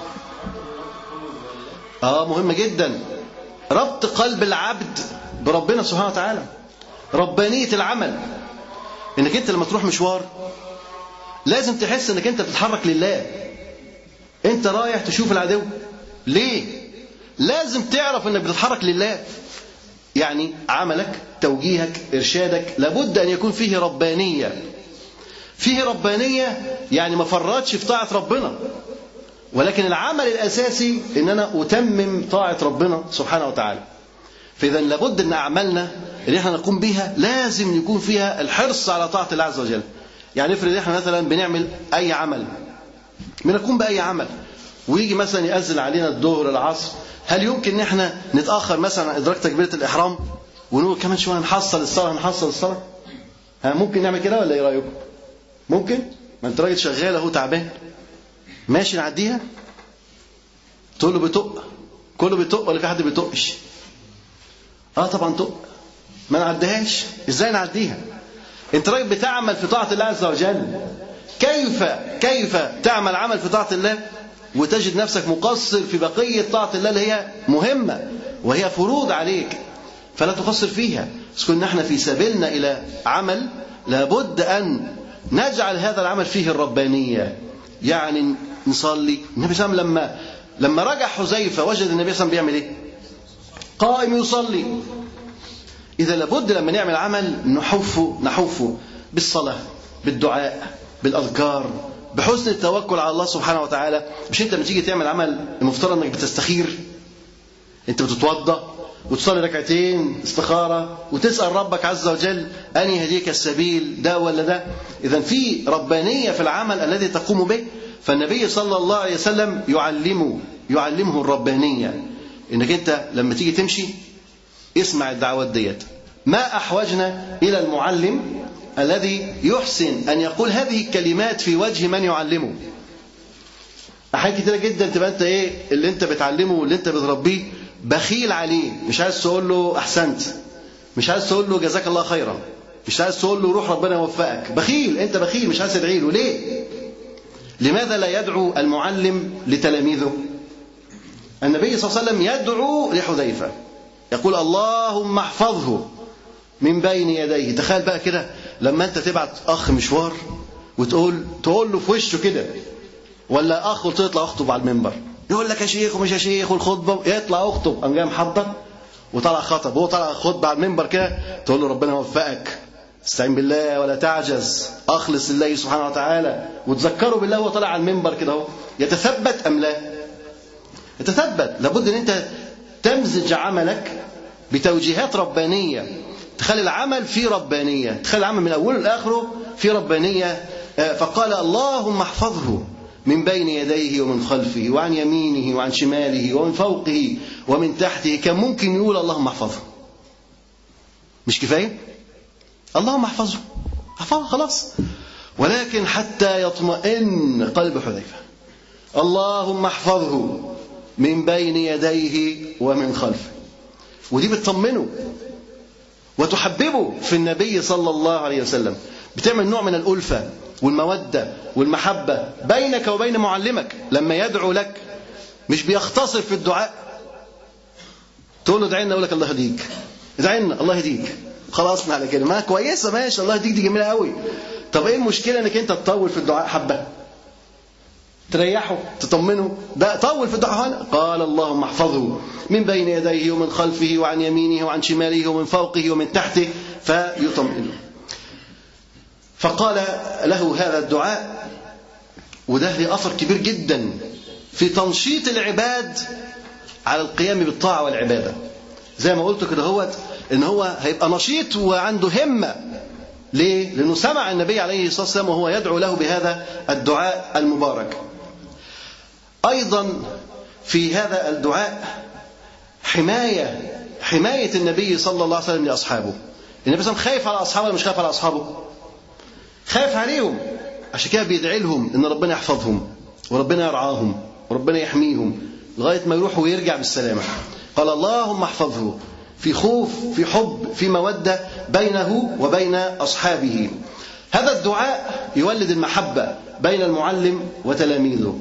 اه مهم جدا ربط قلب العبد بربنا سبحانه وتعالى ربانيه العمل انك انت لما تروح مشوار لازم تحس انك انت بتتحرك لله انت رايح تشوف العدو ليه لازم تعرف انك بتتحرك لله يعني عملك توجيهك ارشادك لابد ان يكون فيه ربانيه فيه ربانيه يعني ما فرطش في طاعه ربنا ولكن العمل الاساسي ان انا اتمم طاعه ربنا سبحانه وتعالى فاذا لابد ان اعمالنا اللي احنا نقوم بها لازم يكون فيها الحرص على طاعه الله عز وجل يعني افرض احنا مثلا بنعمل اي عمل بنقوم باي عمل ويجي مثلا يأذن علينا الظهر العصر هل يمكن ان احنا نتاخر مثلا عن ادراك تكبيره الاحرام ونقول كمان شويه نحصل الصلاه نحصل الصلاه ها ممكن نعمل كده ولا ايه رايكم ممكن ما انت راجل شغال اهو تعبان ماشي نعديها تقول له بتق كله بيطق ولا في حد بيطقش اه طبعا طق ما نعديهاش ازاي نعديها انت راجل بتعمل في طاعه الله عز وجل كيف كيف تعمل عمل في طاعه الله وتجد نفسك مقصر في بقيه طاعه الله اللي هي مهمه وهي فروض عليك فلا تقصر فيها بس كنا احنا في سبيلنا الى عمل لابد ان نجعل هذا العمل فيه الربانيه يعني نصلي النبي صلى الله عليه وسلم لما لما رجع حذيفه وجد النبي صلى الله عليه وسلم بيعمل ايه؟ قائم يصلي إذا لابد لما نعمل عمل نحفه نحفه بالصلاة بالدعاء بالأذكار بحسن التوكل على الله سبحانه وتعالى مش أنت لما تيجي تعمل عمل المفترض أنك بتستخير أنت بتتوضأ وتصلي ركعتين استخارة وتسأل ربك عز وجل أن يهديك السبيل ده ولا ده إذا في ربانية في العمل الذي تقوم به فالنبي صلى الله عليه وسلم يعلمه يعلمه الربانية إنك أنت لما تيجي تمشي اسمع الدعوات ديت ما أحوجنا إلى المعلم الذي يحسن أن يقول هذه الكلمات في وجه من يعلمه أحيان كتيرة جدا تبقى أنت إيه اللي أنت بتعلمه واللي أنت بتربيه بخيل عليه مش عايز تقول له أحسنت مش عايز تقول له جزاك الله خيرا مش عايز تقول له روح ربنا يوفقك بخيل أنت بخيل مش عايز تدعي له ليه لماذا لا يدعو المعلم لتلاميذه النبي صلى الله عليه وسلم يدعو لحذيفة يقول اللهم احفظه من بين يديه تخيل بقى كده لما انت تبعت اخ مشوار وتقول تقول له في وشه كده ولا اخ قلت له اطلع اخطب على المنبر يقول لك يا شيخ ومش يا شيخ والخطبه يطلع اخطب قام جاي محضر وطلع خطب هو طلع خطبه على المنبر كده تقول له ربنا يوفقك استعين بالله ولا تعجز اخلص لله سبحانه وتعالى وتذكره بالله وهو طالع على المنبر كده اهو يتثبت ام لا؟ يتثبت لابد ان انت تمزج عملك بتوجيهات ربانيه تخلي العمل فيه ربانيه تخلي العمل من اوله لاخره فيه ربانيه فقال اللهم احفظه من بين يديه ومن خلفه وعن يمينه وعن شماله ومن فوقه ومن تحته كان ممكن يقول اللهم احفظه مش كفايه اللهم احفظه احفظه خلاص ولكن حتى يطمئن قلب حذيفه اللهم احفظه من بين يديه ومن خلفه ودي بتطمنه وتحببه في النبي صلى الله عليه وسلم بتعمل نوع من الألفة والمودة والمحبة بينك وبين معلمك لما يدعو لك مش بيختصر في الدعاء تقول له ادعي لنا يقول لك الله يهديك ادعي لنا الله يهديك خلصنا على كده ما كويسه ماشي الله يهديك دي جميله قوي طب ايه المشكله انك انت تطول في الدعاء حبه تريحه تطمنه ده طول في الدعاء هنا قال اللهم احفظه من بين يديه ومن خلفه وعن يمينه وعن شماله ومن فوقه ومن تحته فيطمئنه فقال له هذا الدعاء وده له اثر كبير جدا في تنشيط العباد على القيام بالطاعه والعباده زي ما قلت كده هوت ان هو هيبقى نشيط وعنده همه ليه؟ لأنه سمع النبي عليه الصلاة والسلام وهو يدعو له بهذا الدعاء المبارك أيضا في هذا الدعاء حماية حماية النبي صلى الله عليه وسلم لأصحابه النبي صلى الله عليه وسلم خايف على أصحابه ولا مش خايف على أصحابه خايف عليهم عشان كده بيدعي لهم إن ربنا يحفظهم وربنا يرعاهم وربنا يحميهم لغاية ما يروح ويرجع بالسلامة قال اللهم احفظه في خوف في حب في مودة بينه وبين أصحابه هذا الدعاء يولد المحبة بين المعلم وتلاميذه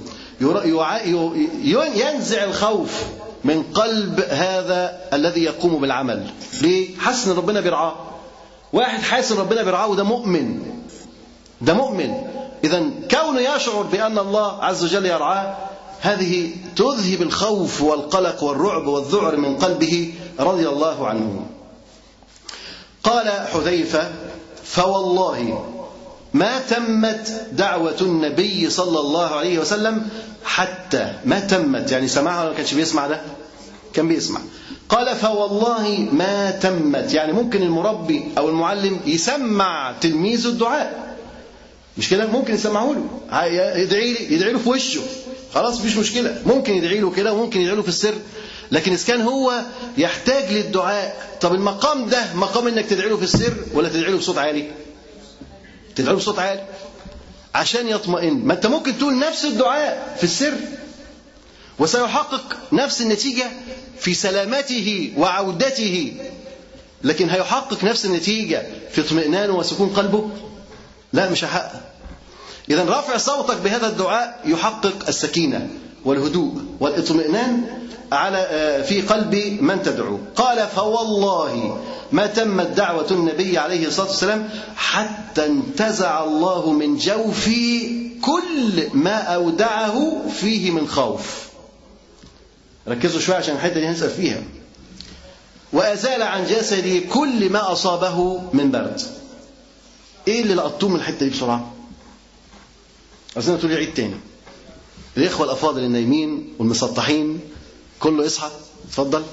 ينزع الخوف من قلب هذا الذي يقوم بالعمل ليه؟ حاسس ان ربنا بيرعاه واحد حاسس ان ربنا بيرعاه وده مؤمن ده مؤمن اذا كونه يشعر بان الله عز وجل يرعاه هذه تذهب الخوف والقلق والرعب والذعر من قلبه رضي الله عنه قال حذيفه فوالله ما تمت دعوة النبي صلى الله عليه وسلم حتى ما تمت يعني سمعها ولا ما كانش بيسمع ده كان بيسمع قال فوالله ما تمت يعني ممكن المربي أو المعلم يسمع تلميذه الدعاء مش كده ممكن يسمعه له يدعي لي يدعي له في وشه خلاص مفيش مشكلة ممكن يدعي له كده وممكن يدعي له في السر لكن إذا كان هو يحتاج للدعاء طب المقام ده مقام إنك تدعي له في السر ولا تدعي له بصوت عالي تدعي له بصوت عالي عشان يطمئن ما أنت ممكن تقول نفس الدعاء في السر وسيحقق نفس النتيجة في سلامته وعودته لكن هيحقق نفس النتيجة في اطمئنانه وسكون قلبه لا مش هيحقق إذا رفع صوتك بهذا الدعاء يحقق السكينة والهدوء والاطمئنان على في قلب من تدعو قال فوالله ما تمت دعوة النبي عليه الصلاة والسلام حتى انتزع الله من جوفي كل ما أودعه فيه من خوف ركزوا شوية عشان الحتة دي هنسأل فيها وأزال عن جسدي كل ما أصابه من برد إيه اللي لقطوه من الحتة دي بسرعة عايزين تقول عيد تاني الإخوة الأفاضل النايمين والمسطحين كله يصحى اتفضل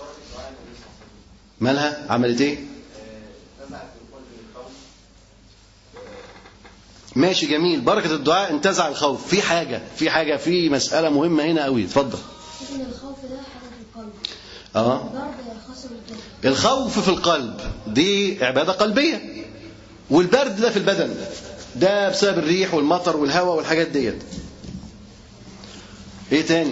مالها عملت ايه ماشي جميل بركة الدعاء انتزع الخوف في حاجة في حاجة في مسألة مهمة هنا قوي اتفضل ان الخوف ده حاجه في القلب اه البرد خاص بالقلب الخوف في القلب دي عبادة قلبية والبرد ده في البدن ده بسبب الريح والمطر والهواء والحاجات ديت ايه تاني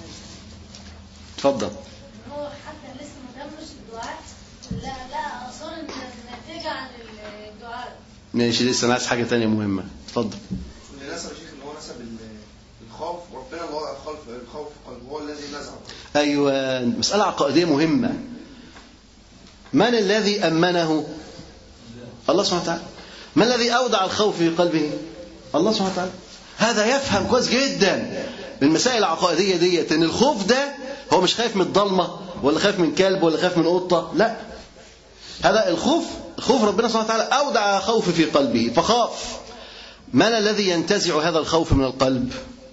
اتفضل هو حتى لسه ما تمش الدعاء لا لا اثار النتيجه عن الدعاء ماشي لسه انا عايز حاجة تانية مهمة اتفضل اللي نسب الشيخ ان هو نسب ال- الخوف وربنا اللي هو الخوف الخوف في قلبه هو الذي نزعه أيوة مسألة عقائدية مهمة من الذي أمنه الله سبحانه وتعالى ما الذي أودع الخوف في قلبه الله سبحانه وتعالى هذا يفهم كويس جدا من المسائل العقائدية ديت ان الخوف ده هو مش خايف من الضلمة ولا خايف من كلب ولا خايف من قطة لا هذا الخوف خوف ربنا سبحانه وتعالى أودع خوف في قلبه فخاف من الذي ينتزع هذا الخوف من القلب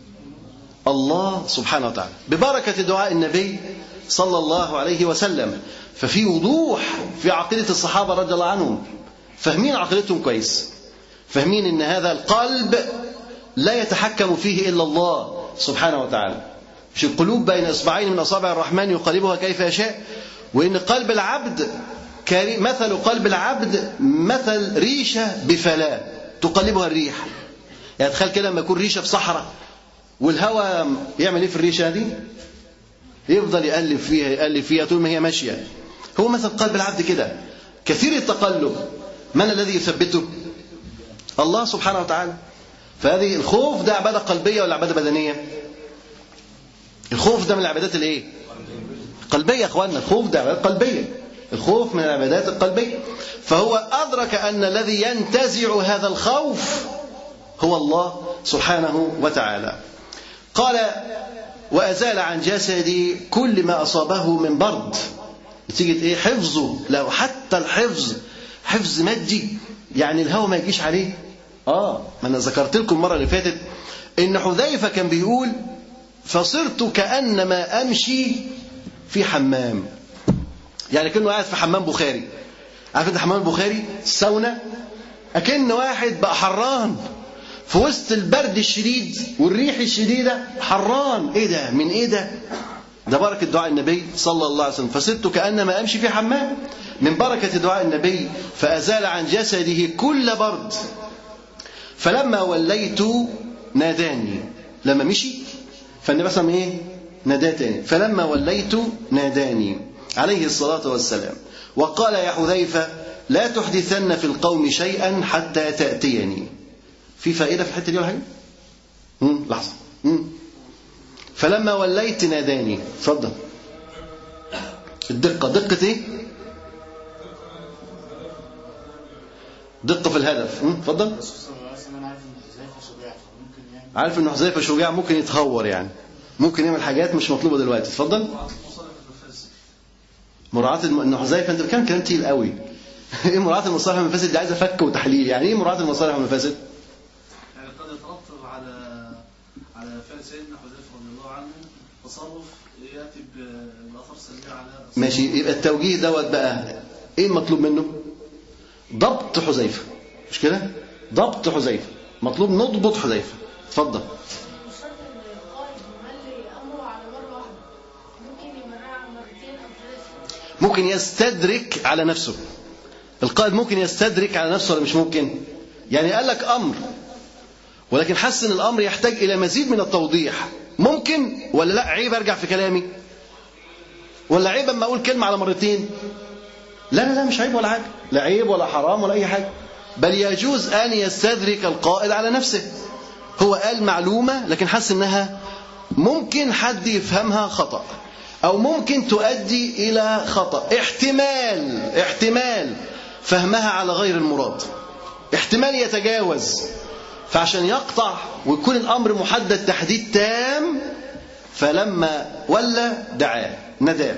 الله سبحانه وتعالى ببركة دعاء النبي صلى الله عليه وسلم ففي وضوح في عقيدة الصحابة رضي الله عنهم فاهمين عقيدتهم كويس فاهمين ان هذا القلب لا يتحكم فيه الا الله سبحانه وتعالى مش القلوب بين اصبعين من اصابع الرحمن يقلبها كيف يشاء وان قلب العبد كري- مثل قلب العبد مثل ريشه بفلاه تقلبها الريح يعني تخيل كده لما يكون ريشه في صحراء والهواء يعمل ايه في الريشه دي؟ يفضل يقلب فيها يقلب فيها طول ما هي ماشيه هو مثل قلب العبد كده كثير التقلب من الذي يثبته؟ الله سبحانه وتعالى فهذه الخوف ده عباده قلبيه ولا عباده بدنيه؟ الخوف ده من العبادات الايه؟ قلبيه يا اخواننا الخوف ده عبادات قلبيه الخوف من العبادات القلبيه فهو ادرك ان الذي ينتزع هذا الخوف هو الله سبحانه وتعالى قال وأزال عن جسدي كل ما أصابه من برد نتيجة إيه حفظه لو حتى الحفظ حفظ مادي يعني الهوى ما يجيش عليه آه ما أنا ذكرت لكم المرة اللي فاتت إن حذيفة كان بيقول فصرت كأنما أمشي في حمام يعني كأنه قاعد في حمام بخاري عارف انت حمام البخاري الساونا أكن واحد بقى حران في وسط البرد الشديد والريح الشديدة حران إيه ده من إيه ده ده بركة دعاء النبي صلى الله عليه وسلم فصرت كأنما أمشي في حمام من بركة دعاء النبي فأزال عن جسده كل برد فلما وليت ناداني لما مشي فالنبي صلى الله عليه وسلم ايه ناداه تاني فلما وليت ناداني عليه الصلاة والسلام وقال يا حذيفة لا تحدثن في القوم شيئا حتى تأتيني في فائدة في الحتة دي ولا حاجة؟ مم، لحظة مم. فلما وليت ناداني اتفضل الدقة دقة ايه؟ دقة في الهدف مم، اتفضل عارف ان حذيفه شجاع ممكن يتهور يعني ممكن يعمل حاجات مش مطلوبه دلوقتي اتفضل مراعاة الم... ان حذيفه انت بتتكلم كلام تقيل قوي ايه مراعاة المصالح والمفاسد دي عايزه فك وتحليل يعني ايه مراعاة المصالح والمفاسد يعني قد يترتب على على فعل سيدنا حذيفه رضي الله عنه تصرف ياتي ب- باثار سلبيه على ماشي يبقى التوجيه دوت بقى ايه المطلوب منه ضبط حذيفه مش كده ضبط حذيفه مطلوب نضبط حذيفه اتفضل مش شرط ان القائد يملي امره على مره واحده ممكن يمرها على مرتين او ثلاثه ممكن يستدرك على نفسه القائد ممكن يستدرك على نفسه ولا مش ممكن يعني قال لك امر ولكن حس ان الامر يحتاج الى مزيد من التوضيح ممكن ولا لا عيب ارجع في كلامي ولا عيب اما اقول كلمه على مرتين لا لا لا مش عيب ولا حاجه لا عيب ولا حرام ولا اي حاجه بل يجوز ان يستدرك القائد على نفسه هو قال معلومه لكن حس انها ممكن حد يفهمها خطأ أو ممكن تؤدي إلى خطأ احتمال احتمال فهمها على غير المراد احتمال يتجاوز فعشان يقطع ويكون الأمر محدد تحديد تام فلما ولى دعاه نداه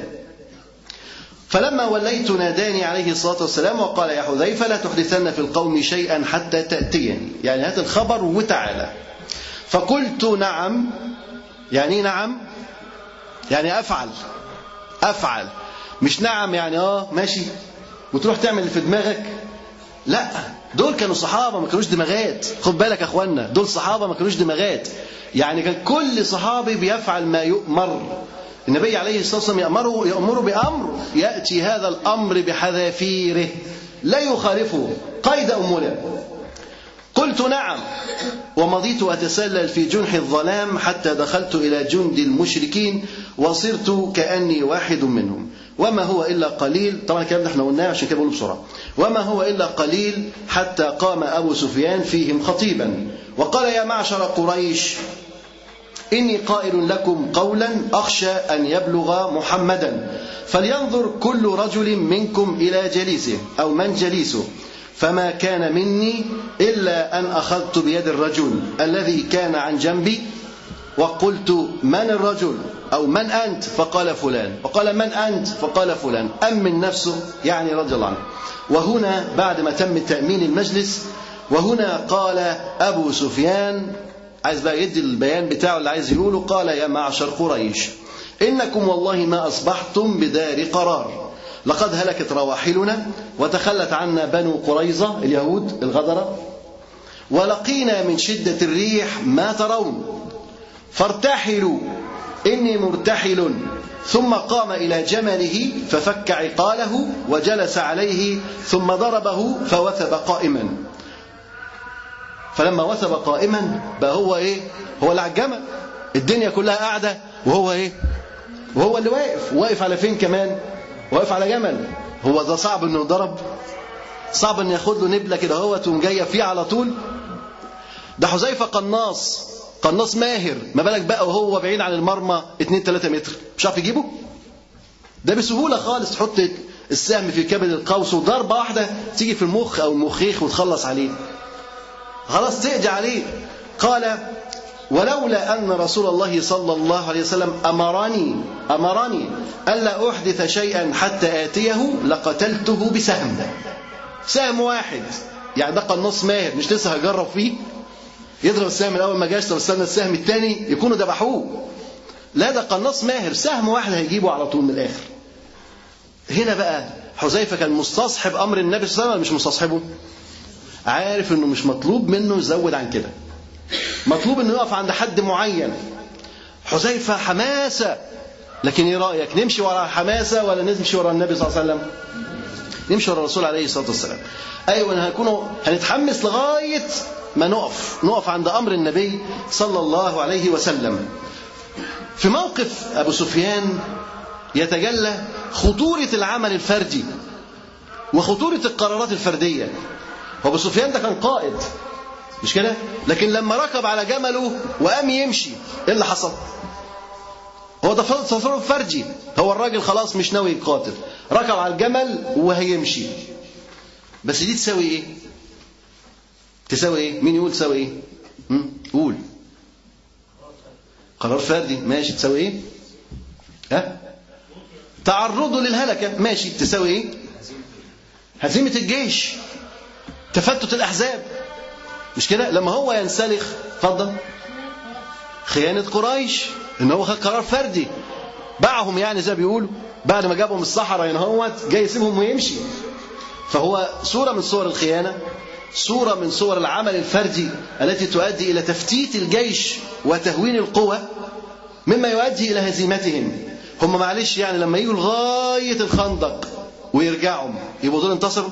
فلما وليت ناداني عليه الصلاة والسلام وقال يا حذيفة لا تحدثن في القوم شيئا حتى تأتيني يعني هات الخبر وتعالى فقلت نعم يعني إيه نعم يعني افعل افعل مش نعم يعني اه ماشي وتروح تعمل اللي في دماغك لا دول كانوا صحابه ما كانوش دماغات خد بالك يا اخوانا دول صحابه ما كانوش دماغات يعني كان كل صحابي بيفعل ما يؤمر النبي عليه الصلاه والسلام يامره يامره بامر ياتي هذا الامر بحذافيره لا يخالفه قيد امنا قلت نعم ومضيت أتسلل في جنح الظلام حتى دخلت إلى جند المشركين وصرت كأني واحد منهم وما هو إلا قليل طبعا الكلام ده احنا قلناه عشان كده بقوله بسرعة وما هو إلا قليل حتى قام أبو سفيان فيهم خطيبا وقال يا معشر قريش إني قائل لكم قولا أخشى أن يبلغ محمدا فلينظر كل رجل منكم إلى جليسه أو من جليسه فما كان مني إلا أن أخذت بيد الرجل الذي كان عن جنبي وقلت من الرجل أو من أنت فقال فلان وقال من أنت فقال فلان أمن نفسه يعني رضي الله عنه وهنا بعد ما تم تأمين المجلس وهنا قال أبو سفيان عايز بقى يدي البيان بتاعه اللي عايز يقوله قال يا معشر قريش إنكم والله ما أصبحتم بدار قرار لقد هلكت رواحلنا وتخلت عنا بنو قريظة اليهود الغدرة ولقينا من شدة الريح ما ترون فارتحلوا إني مرتحل ثم قام إلى جمله ففك عقاله وجلس عليه ثم ضربه فوثب قائما فلما وثب قائما بقى هو ايه هو اللي على الجمل الدنيا كلها قاعده وهو ايه وهو اللي واقف واقف على فين كمان واقف على جمل هو ده صعب انه يضرب صعب ان ياخد له نبله كده هو تقوم جايه فيه على طول ده حذيفه قناص قناص ماهر ما بالك بقى وهو بعيد عن المرمى 2 3 متر مش عارف يجيبه ده بسهوله خالص تحط السهم في كبد القوس وضربه واحده تيجي في المخ او المخيخ وتخلص عليه خلاص تقضي عليه قال ولولا أن رسول الله صلى الله عليه وسلم أمرني أمرني ألا أحدث شيئا حتى آتيه لقتلته بسهم سهم واحد يعني ده قناص ماهر مش لسه هجرب فيه يضرب السهم الأول ما جاش طب استنى السهم الثاني يكونوا ذبحوه لا ده قناص ماهر سهم واحد هيجيبه على طول من الآخر هنا بقى حذيفة كان مستصحب أمر النبي صلى الله عليه وسلم مش مستصحبه عارف انه مش مطلوب منه يزود عن كده مطلوب انه يقف عند حد معين حذيفة حماسة لكن ايه رأيك نمشي ورا حماسة ولا نمشي ورا النبي صلى الله عليه وسلم نمشي ورا الرسول عليه الصلاة والسلام أيوة هنكون هنتحمس لغاية ما نقف نقف عند أمر النبي صلى الله عليه وسلم في موقف أبو سفيان يتجلى خطورة العمل الفردي وخطورة القرارات الفردية أبو سفيان ده كان قائد مش كده لكن لما ركب على جمله وقام يمشي ايه اللي حصل هو ده تصرف فردي هو الراجل خلاص مش ناوي يقاتل ركب على الجمل وهيمشي بس دي تساوي ايه تساوي ايه مين يقول تساوي ايه هم؟ قول قرار فردي ماشي تساوي ايه ها تعرضه للهلكة ماشي تساوي ايه هزيمة الجيش تفتت الأحزاب مش كده لما هو ينسلخ اتفضل خيانة قريش ان هو خد قرار فردي باعهم يعني زي ما بيقولوا بعد ما جابهم الصحراء ينهوت جاي يسيبهم ويمشي فهو صورة من صور الخيانة صورة من صور العمل الفردي التي تؤدي إلى تفتيت الجيش وتهوين القوى مما يؤدي إلى هزيمتهم هم معلش يعني لما يجوا لغاية الخندق ويرجعوا يبقوا دول انتصروا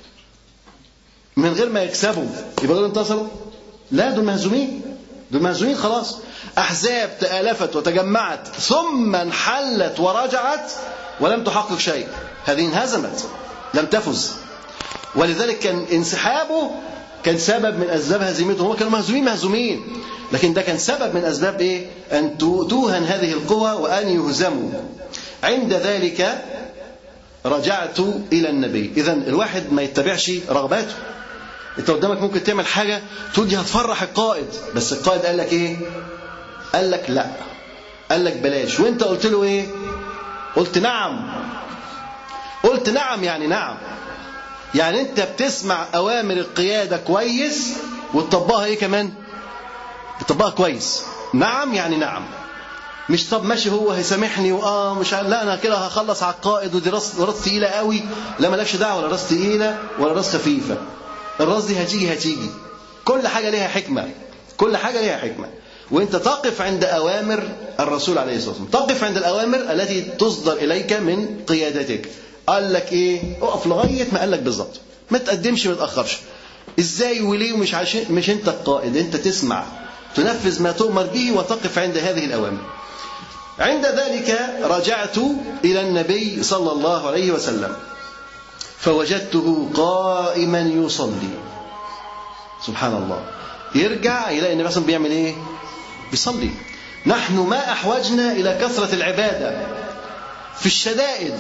من غير ما يكسبوا يبقى دول انتصروا لا دول مهزومين دول مهزومين خلاص أحزاب تآلفت وتجمعت ثم انحلت ورجعت ولم تحقق شيء هذه انهزمت لم تفز ولذلك كان انسحابه كان سبب من أسباب هزيمته هم كانوا مهزومين مهزومين لكن ده كان سبب من أسباب إيه أن توهن هذه القوى وأن يهزموا عند ذلك رجعت إلى النبي إذا الواحد ما يتبعش رغباته انت قدامك ممكن تعمل حاجة تقول دي هتفرح القائد بس القائد قال لك ايه قال لك لا قال لك بلاش وانت قلت له ايه قلت نعم قلت نعم يعني نعم يعني انت بتسمع اوامر القيادة كويس وتطبقها ايه كمان بتطبقها كويس نعم يعني نعم مش طب ماشي هو هيسامحني واه مش عارف لا انا كده هخلص على القائد ودي راس راس تقيله قوي لا مالكش دعوه ولا راس تقيله ولا راس خفيفه الراس دي هتيجي هتيجي كل حاجة ليها حكمة كل حاجة ليها حكمة وانت تقف عند أوامر الرسول عليه الصلاة والسلام تقف عند الأوامر التي تصدر إليك من قيادتك قال لك إيه اقف لغاية ما قال لك بالظبط ما تقدمش ما تأخرش إزاي وليه ومش عشان مش أنت القائد أنت تسمع تنفذ ما تؤمر به وتقف عند هذه الأوامر عند ذلك رجعت إلى النبي صلى الله عليه وسلم فوجدته قائما يصلي سبحان الله يرجع يلاقي النبي صلى بيعمل ايه بيصلي نحن ما احوجنا الى كثره العباده في الشدائد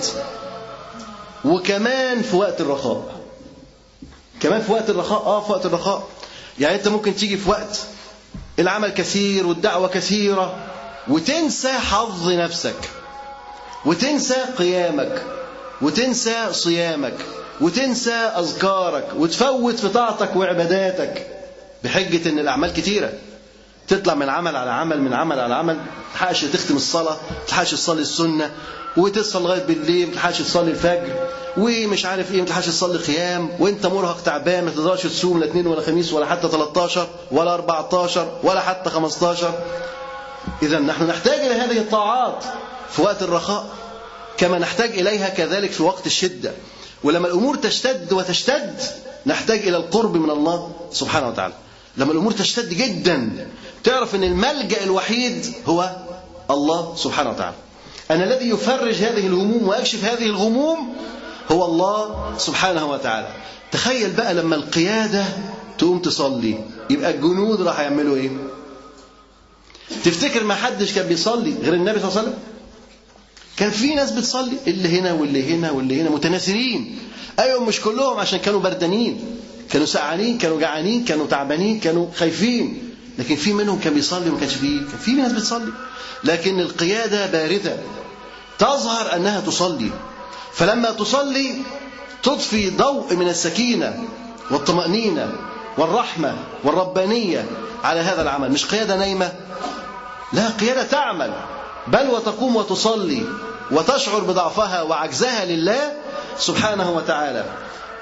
وكمان في وقت الرخاء كمان في وقت الرخاء اه في وقت الرخاء يعني انت ممكن تيجي في وقت العمل كثير والدعوه كثيره وتنسى حظ نفسك وتنسى قيامك وتنسى صيامك وتنسى أذكارك وتفوت في طاعتك وعباداتك بحجة إن الأعمال كتيرة تطلع من عمل على عمل من عمل على عمل تلحقش تختم الصلاة تلحقش تصلي السنة وتصل لغاية بالليل تلحقش تصلي الفجر ومش عارف ايه تلحقش تصلي قيام وانت مرهق تعبان ما تقدرش تصوم لا اثنين ولا خميس ولا حتى 13 ولا 14 ولا حتى 15 إذا نحن نحتاج إلى هذه الطاعات في وقت الرخاء كما نحتاج إليها كذلك في وقت الشدة ولما الأمور تشتد وتشتد نحتاج إلى القرب من الله سبحانه وتعالى لما الأمور تشتد جدا تعرف أن الملجأ الوحيد هو الله سبحانه وتعالى أن الذي يفرج هذه الهموم ويكشف هذه الغموم هو الله سبحانه وتعالى تخيل بقى لما القيادة تقوم تصلي يبقى الجنود راح يعملوا ايه تفتكر ما حدش كان بيصلي غير النبي صلى الله عليه وسلم كان في ناس بتصلي اللي هنا واللي هنا واللي هنا متناثرين ايوه مش كلهم عشان كانوا بردانين كانوا سقعانين كانوا جعانين كانوا تعبانين كانوا خايفين لكن في منهم كان بيصلي وما كانش فيه كان في ناس بتصلي لكن القياده بارده تظهر انها تصلي فلما تصلي تضفي ضوء من السكينه والطمانينه والرحمه والربانيه على هذا العمل مش قياده نايمه لا قياده تعمل بل وتقوم وتصلي وتشعر بضعفها وعجزها لله سبحانه وتعالى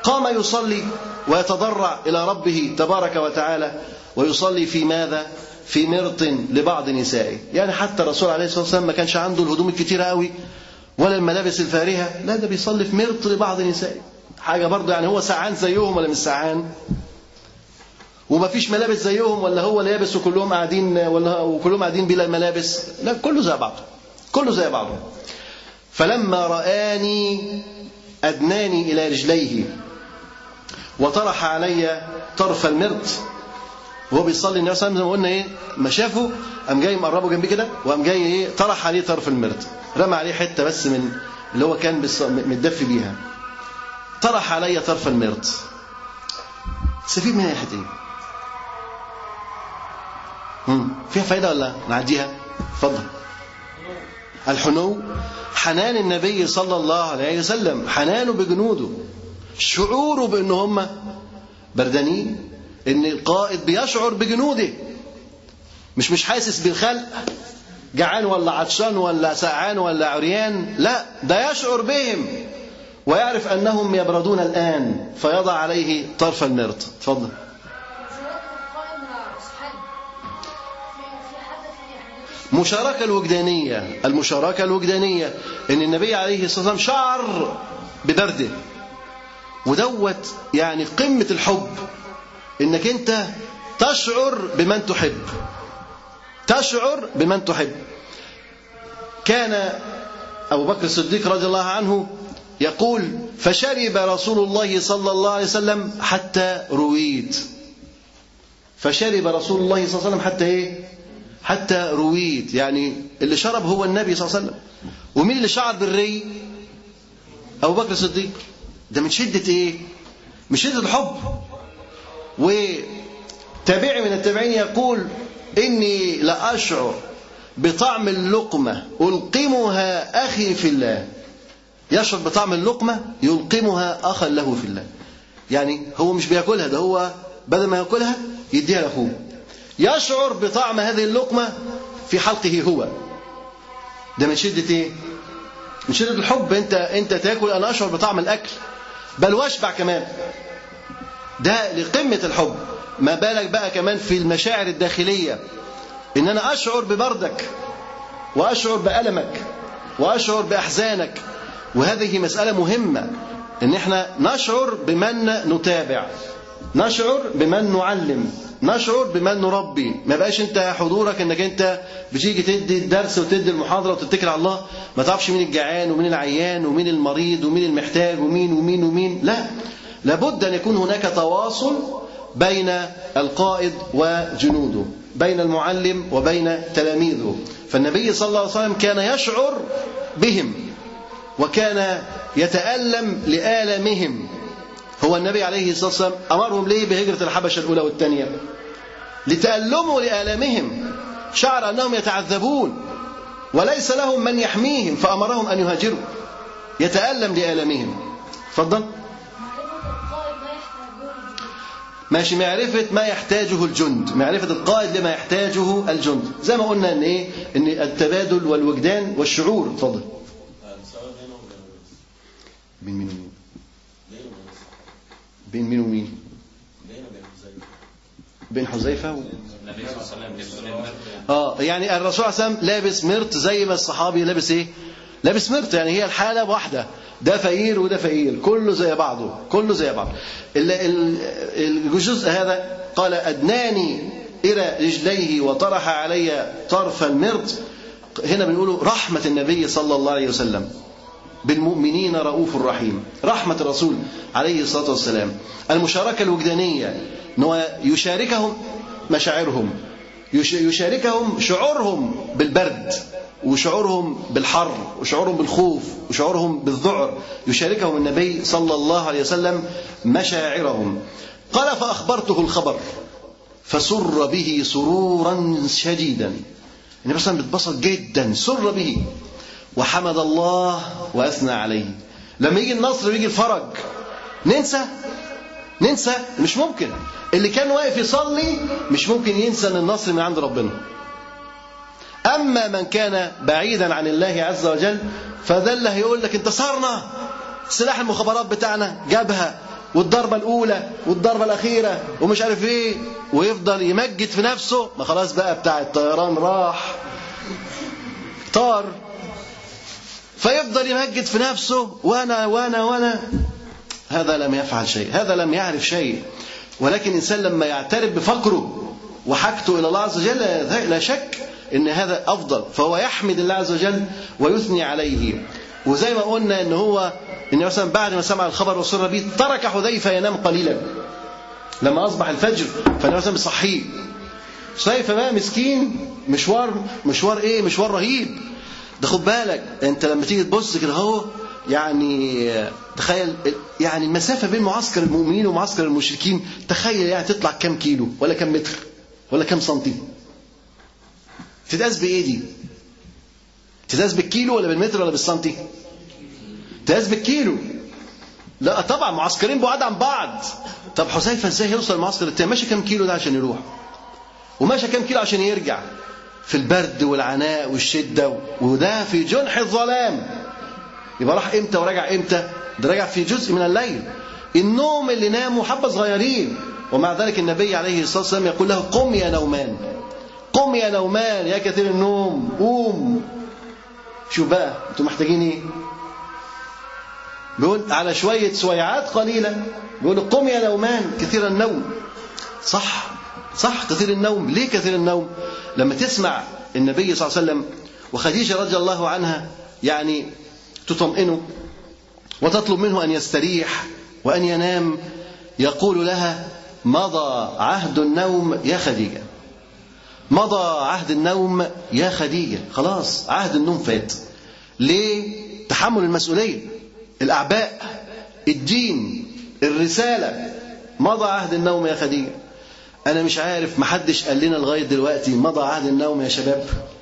قام يصلي ويتضرع إلى ربه تبارك وتعالى ويصلي في ماذا؟ في مرط لبعض نسائه يعني حتى الرسول عليه الصلاة والسلام ما كانش عنده الهدوم الكتيرة قوي ولا الملابس الفارهة لا ده بيصلي في مرط لبعض نسائه حاجة برضه يعني هو سعان زيهم ولا مش سعان وما فيش ملابس زيهم ولا هو لابس وكلهم قاعدين ولا وكلهم قاعدين بلا ملابس لا كله زي بعضه كله زي بعضه فلما رآني أدناني إلى رجليه وطرح علي طرف المرط وهو بيصلي النبي صلى الله عليه وسلم زي ما قلنا ايه ما شافه قام جاي مقربه جنبي كده وقام جاي ايه طرح عليه طرف المرط رمى عليه حته بس من اللي هو كان بيص- متدفي بيها طرح علي طرف المرط استفيد منها الحته دي مم. فيها فايده ولا نعديها اتفضل الحنو حنان النبي صلى الله عليه وسلم حنانه بجنوده شعوره بان هم بردانين ان القائد بيشعر بجنوده مش مش حاسس بالخلق جعان ولا عطشان ولا سقعان ولا عريان لا ده يشعر بهم ويعرف انهم يبردون الان فيضع عليه طرف المرط اتفضل مشاركة القائم مع أصحابه في في حدث في حديث مشاركة الوجدانية المشاركة الوجدانية إن النبي عليه الصلاة والسلام شعر ببرده ودوت يعني قمة الحب إنك أنت تشعر بمن تحب تشعر بمن تحب كان أبو بكر الصديق رضي الله عنه يقول فشرب رسول الله صلى الله عليه وسلم حتى رويت فشرب رسول الله صلى الله عليه وسلم حتى ايه حتى رويت يعني اللي شرب هو النبي صلى الله عليه وسلم ومين اللي شعر بالري ابو بكر الصديق ده من شده ايه من شده الحب وتابعي من التابعين يقول اني لاشعر بطعم اللقمه القمها اخي في الله يشعر بطعم اللقمه يلقمها اخا له في الله يعني هو مش بياكلها ده هو بدل ما ياكلها يديها لاخوه يشعر بطعم هذه اللقمه في حلقه هو ده من شده ايه من شده الحب انت انت تاكل انا اشعر بطعم الاكل بل واشبع كمان ده لقمه الحب ما بالك بقى كمان في المشاعر الداخليه ان انا اشعر ببردك واشعر بالمك واشعر باحزانك وهذه مساله مهمه ان احنا نشعر بمن نتابع نشعر بمن نعلم نشعر بمن نربي ما بقاش انت حضورك انك انت بتيجي تدي الدرس وتدي المحاضره وتتكل على الله ما تعرفش مين الجعان ومين العيان ومين المريض ومين المحتاج ومين ومين ومين لا لابد ان يكون هناك تواصل بين القائد وجنوده بين المعلم وبين تلاميذه فالنبي صلى الله عليه وسلم كان يشعر بهم وكان يتألم لآلامهم هو النبي عليه الصلاة والسلام أمرهم ليه بهجرة الحبشة الأولى والثانية لتألموا لآلامهم شعر أنهم يتعذبون وليس لهم من يحميهم فأمرهم أن يهاجروا يتألم لآلامهم تفضل معرفة القائد ما يحتاجون ماشي معرفة ما يحتاجه الجند معرفة القائد لما يحتاجه الجند زي ما قلنا ان ايه ان التبادل والوجدان والشعور اتفضل بين مين ومين بين مين ومين بين حذيفة و... اه يعني الرسول صلى الله عليه وسلم لابس مرط زي ما الصحابي لابس ايه لابس مرط يعني هي الحالة واحدة ده فقير وده فقير كله زي بعضه كله زي بعضه ال- ال- الجزء هذا قال أدناني إلى رجليه وطرح علي طرف المرط هنا بنقوله رحمة النبي صلى الله عليه وسلم بالمؤمنين رؤوف رحيم رحمة الرسول عليه الصلاة والسلام المشاركة الوجدانية أنه يشاركهم مشاعرهم يش- يشاركهم شعورهم بالبرد وشعورهم بالحر وشعورهم بالخوف وشعورهم بالذعر يشاركهم النبي صلى الله عليه وسلم مشاعرهم قال فأخبرته الخبر فسر به سرورا شديدا النبي صلى الله عليه وسلم بيتبسط جدا سر به وحمد الله واثنى عليه لما يجي النصر ويجي الفرج ننسى ننسى مش ممكن اللي كان واقف يصلي مش ممكن ينسى ان النصر من عند ربنا اما من كان بعيدا عن الله عز وجل فده اللي هيقول لك انتصرنا سلاح المخابرات بتاعنا جابها والضربة الأولى والضربة الأخيرة ومش عارف إيه ويفضل يمجد في نفسه ما خلاص بقى بتاع الطيران راح طار فيفضل يمجد في نفسه وأنا وأنا وأنا هذا لم يفعل شيء هذا لم يعرف شيء ولكن الإنسان لما يعترف بفقره وحاجته إلى الله عز وجل لا شك ان هذا افضل فهو يحمد الله عز وجل ويثني عليه وزي ما قلنا ان هو ان مثلا بعد ما سمع الخبر وسر به ترك حذيفه ينام قليلا لما اصبح الفجر فالنبي مثلا بيصحيه حذيفه بقى مسكين مشوار مشوار ايه مشوار رهيب ده خد بالك انت لما تيجي تبص كده اهو يعني تخيل يعني المسافه بين معسكر المؤمنين ومعسكر المشركين تخيل يعني تطلع كام كيلو ولا كام متر ولا كام سنتي تتقاس بايه دي؟ تتقاس بالكيلو ولا بالمتر ولا بالسنتي؟ تتقاس بالكيلو لا طبعا معسكرين بعاد عن بعض طب حذيفه ازاي يوصل المعسكر التاني ماشي كام كيلو ده عشان يروح وماشي كام كيلو عشان يرجع في البرد والعناء والشده وده في جنح الظلام يبقى راح امتى وراجع امتى ده راجع في جزء من الليل النوم اللي ناموا حبه صغيرين ومع ذلك النبي عليه الصلاه والسلام يقول له قم يا نومان قم يا نومان يا كثير النوم قوم شوف بقى انتوا محتاجين ايه بيقول على شوية سويعات قليلة بيقول قم يا نومان كثير النوم صح صح كثير النوم ليه كثير النوم لما تسمع النبي صلى الله عليه وسلم وخديجة رضي الله عنها يعني تطمئنه وتطلب منه أن يستريح وأن ينام يقول لها مضى عهد النوم يا خديجة مضى عهد النوم يا خديجة خلاص عهد النوم فات ليه تحمل المسؤولية الأعباء الدين الرسالة مضى عهد النوم يا خديجة أنا مش عارف محدش قال لنا لغاية دلوقتي مضى عهد النوم يا شباب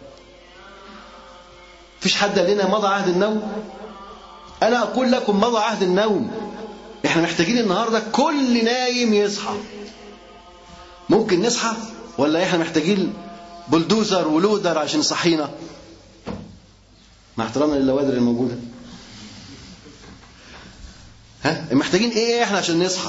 فيش حد قال لنا مضى عهد النوم أنا أقول لكم مضى عهد النوم إحنا محتاجين النهاردة كل نايم يصحى ممكن نصحى ولا احنا محتاجين بلدوزر ولودر عشان يصحينا مع احترامنا للوادر الموجودة ها محتاجين ايه احنا عشان نصحى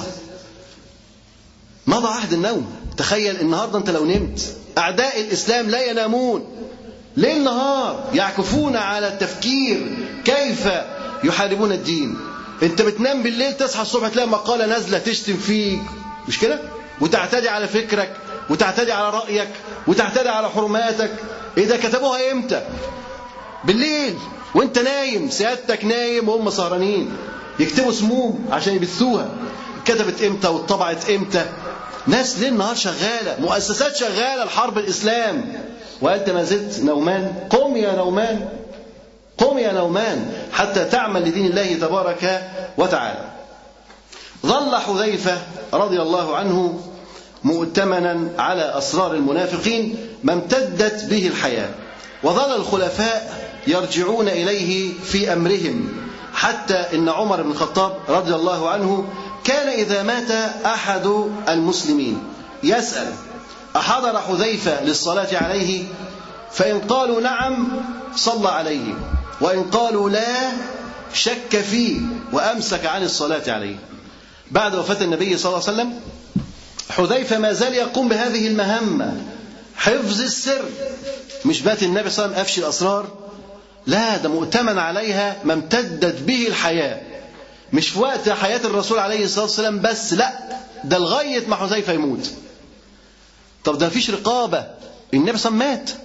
مضى عهد النوم تخيل النهارده انت لو نمت اعداء الاسلام لا ينامون ليل نهار يعكفون على التفكير كيف يحاربون الدين انت بتنام بالليل تصحى الصبح تلاقي مقاله نازله تشتم فيك مش كده وتعتدي على فكرك وتعتدي على رأيك وتعتدي على حرماتك إيه ده كتبوها إمتى بالليل وانت نايم سيادتك نايم وهم سهرانين يكتبوا سموم عشان يبثوها كتبت امتى واتطبعت امتى ناس ليل نهار شغاله مؤسسات شغاله لحرب الاسلام وانت ما زلت نومان قم يا نومان قم يا نومان حتى تعمل لدين الله تبارك وتعالى ظل حذيفه رضي الله عنه مؤتمنا على أسرار المنافقين ما امتدت به الحياة وظل الخلفاء يرجعون إليه في أمرهم حتى إن عمر بن الخطاب رضي الله عنه كان إذا مات أحد المسلمين يسأل أحضر حذيفة للصلاة عليه فإن قالوا نعم صلى عليه وإن قالوا لا شك فيه وأمسك عن الصلاة عليه بعد وفاة النبي صلى الله عليه وسلم حذيفة ما زال يقوم بهذه المهمة حفظ السر مش بات النبي صلى الله عليه وسلم أفشي الأسرار لا ده مؤتمن عليها ما امتدت به الحياة مش في وقت حياة الرسول عليه الصلاة والسلام بس لا ده لغاية ما حذيفة يموت طب ده مفيش رقابة النبي صلى الله عليه وسلم مات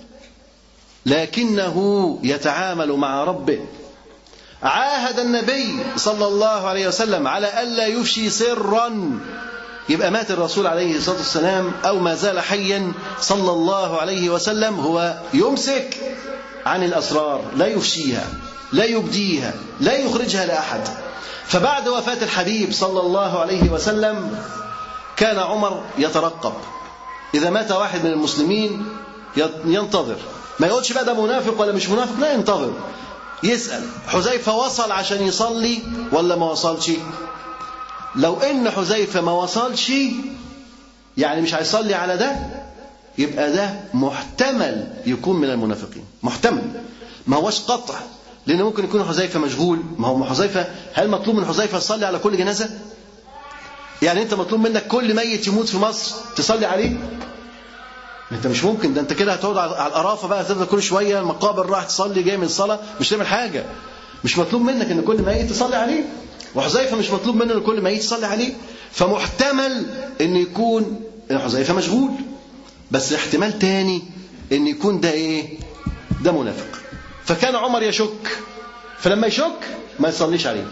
لكنه يتعامل مع ربه عاهد النبي صلى الله عليه وسلم على ألا يفشي سرا يبقى مات الرسول عليه الصلاة والسلام أو ما زال حيا صلى الله عليه وسلم هو يمسك عن الأسرار لا يفشيها لا يبديها لا يخرجها لأحد فبعد وفاة الحبيب صلى الله عليه وسلم كان عمر يترقب إذا مات واحد من المسلمين ينتظر ما يقولش بقى ده منافق ولا مش منافق لا ينتظر يسأل حذيفة وصل عشان يصلي ولا ما وصلش لو ان حذيفه ما وصلش يعني مش هيصلي على ده يبقى ده محتمل يكون من المنافقين محتمل ما هوش قطع لان ممكن يكون حذيفه مشغول ما هو حذيفه هل مطلوب من حذيفه يصلي على كل جنازه يعني انت مطلوب منك كل ميت يموت في مصر تصلي عليه انت مش ممكن ده انت كده هتقعد على على القرافه بقى تفضل كل شويه المقابر راح تصلي جاي من الصلاه مش تعمل حاجه مش مطلوب منك ان كل ميت تصلي عليه وحذيفه مش مطلوب منه ان كل ميت يصلي عليه فمحتمل ان يكون حذيفه مشغول بس احتمال تاني ان يكون ده ايه ده منافق فكان عمر يشك فلما يشك ما يصليش عليه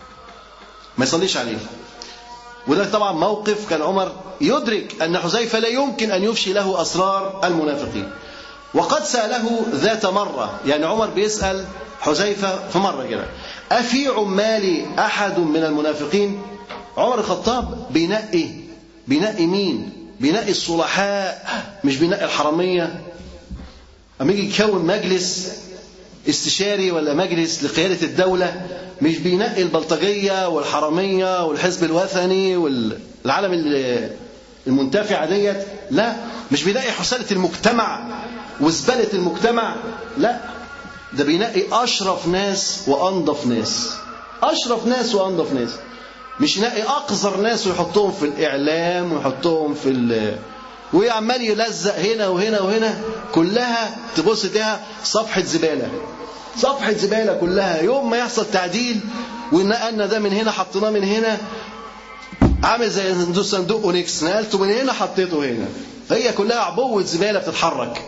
ما يصليش عليه وده طبعا موقف كان عمر يدرك أن حذيفة لا يمكن أن يفشي له أسرار المنافقين وقد سأله ذات مرة يعني عمر بيسأل حذيفة في مرة كده أفي عمالي أحد من المنافقين عمر الخطاب بينقي بينقي مين بينقي الصلحاء مش بينقي الحرامية أما يجي يكون مجلس استشاري ولا مجلس لقيادة الدولة مش بينقي البلطجية والحرامية والحزب الوثني والعالم المنتفعة ديت لا مش بينقي حسالة المجتمع وزبالة المجتمع لا ده بينقي أشرف ناس وأنظف ناس أشرف ناس وأنظف ناس مش ينقي أقذر ناس ويحطهم في الإعلام ويحطهم في ال وعمال يلزق هنا وهنا وهنا كلها تبص تلاقيها صفحة زبالة صفحة زبالة كلها يوم ما يحصل تعديل ونقلنا ده من هنا حطيناه من هنا عامل زي صندوق صندوق اونكس نقلته من هنا حطيته هنا هي كلها عبوة زبالة بتتحرك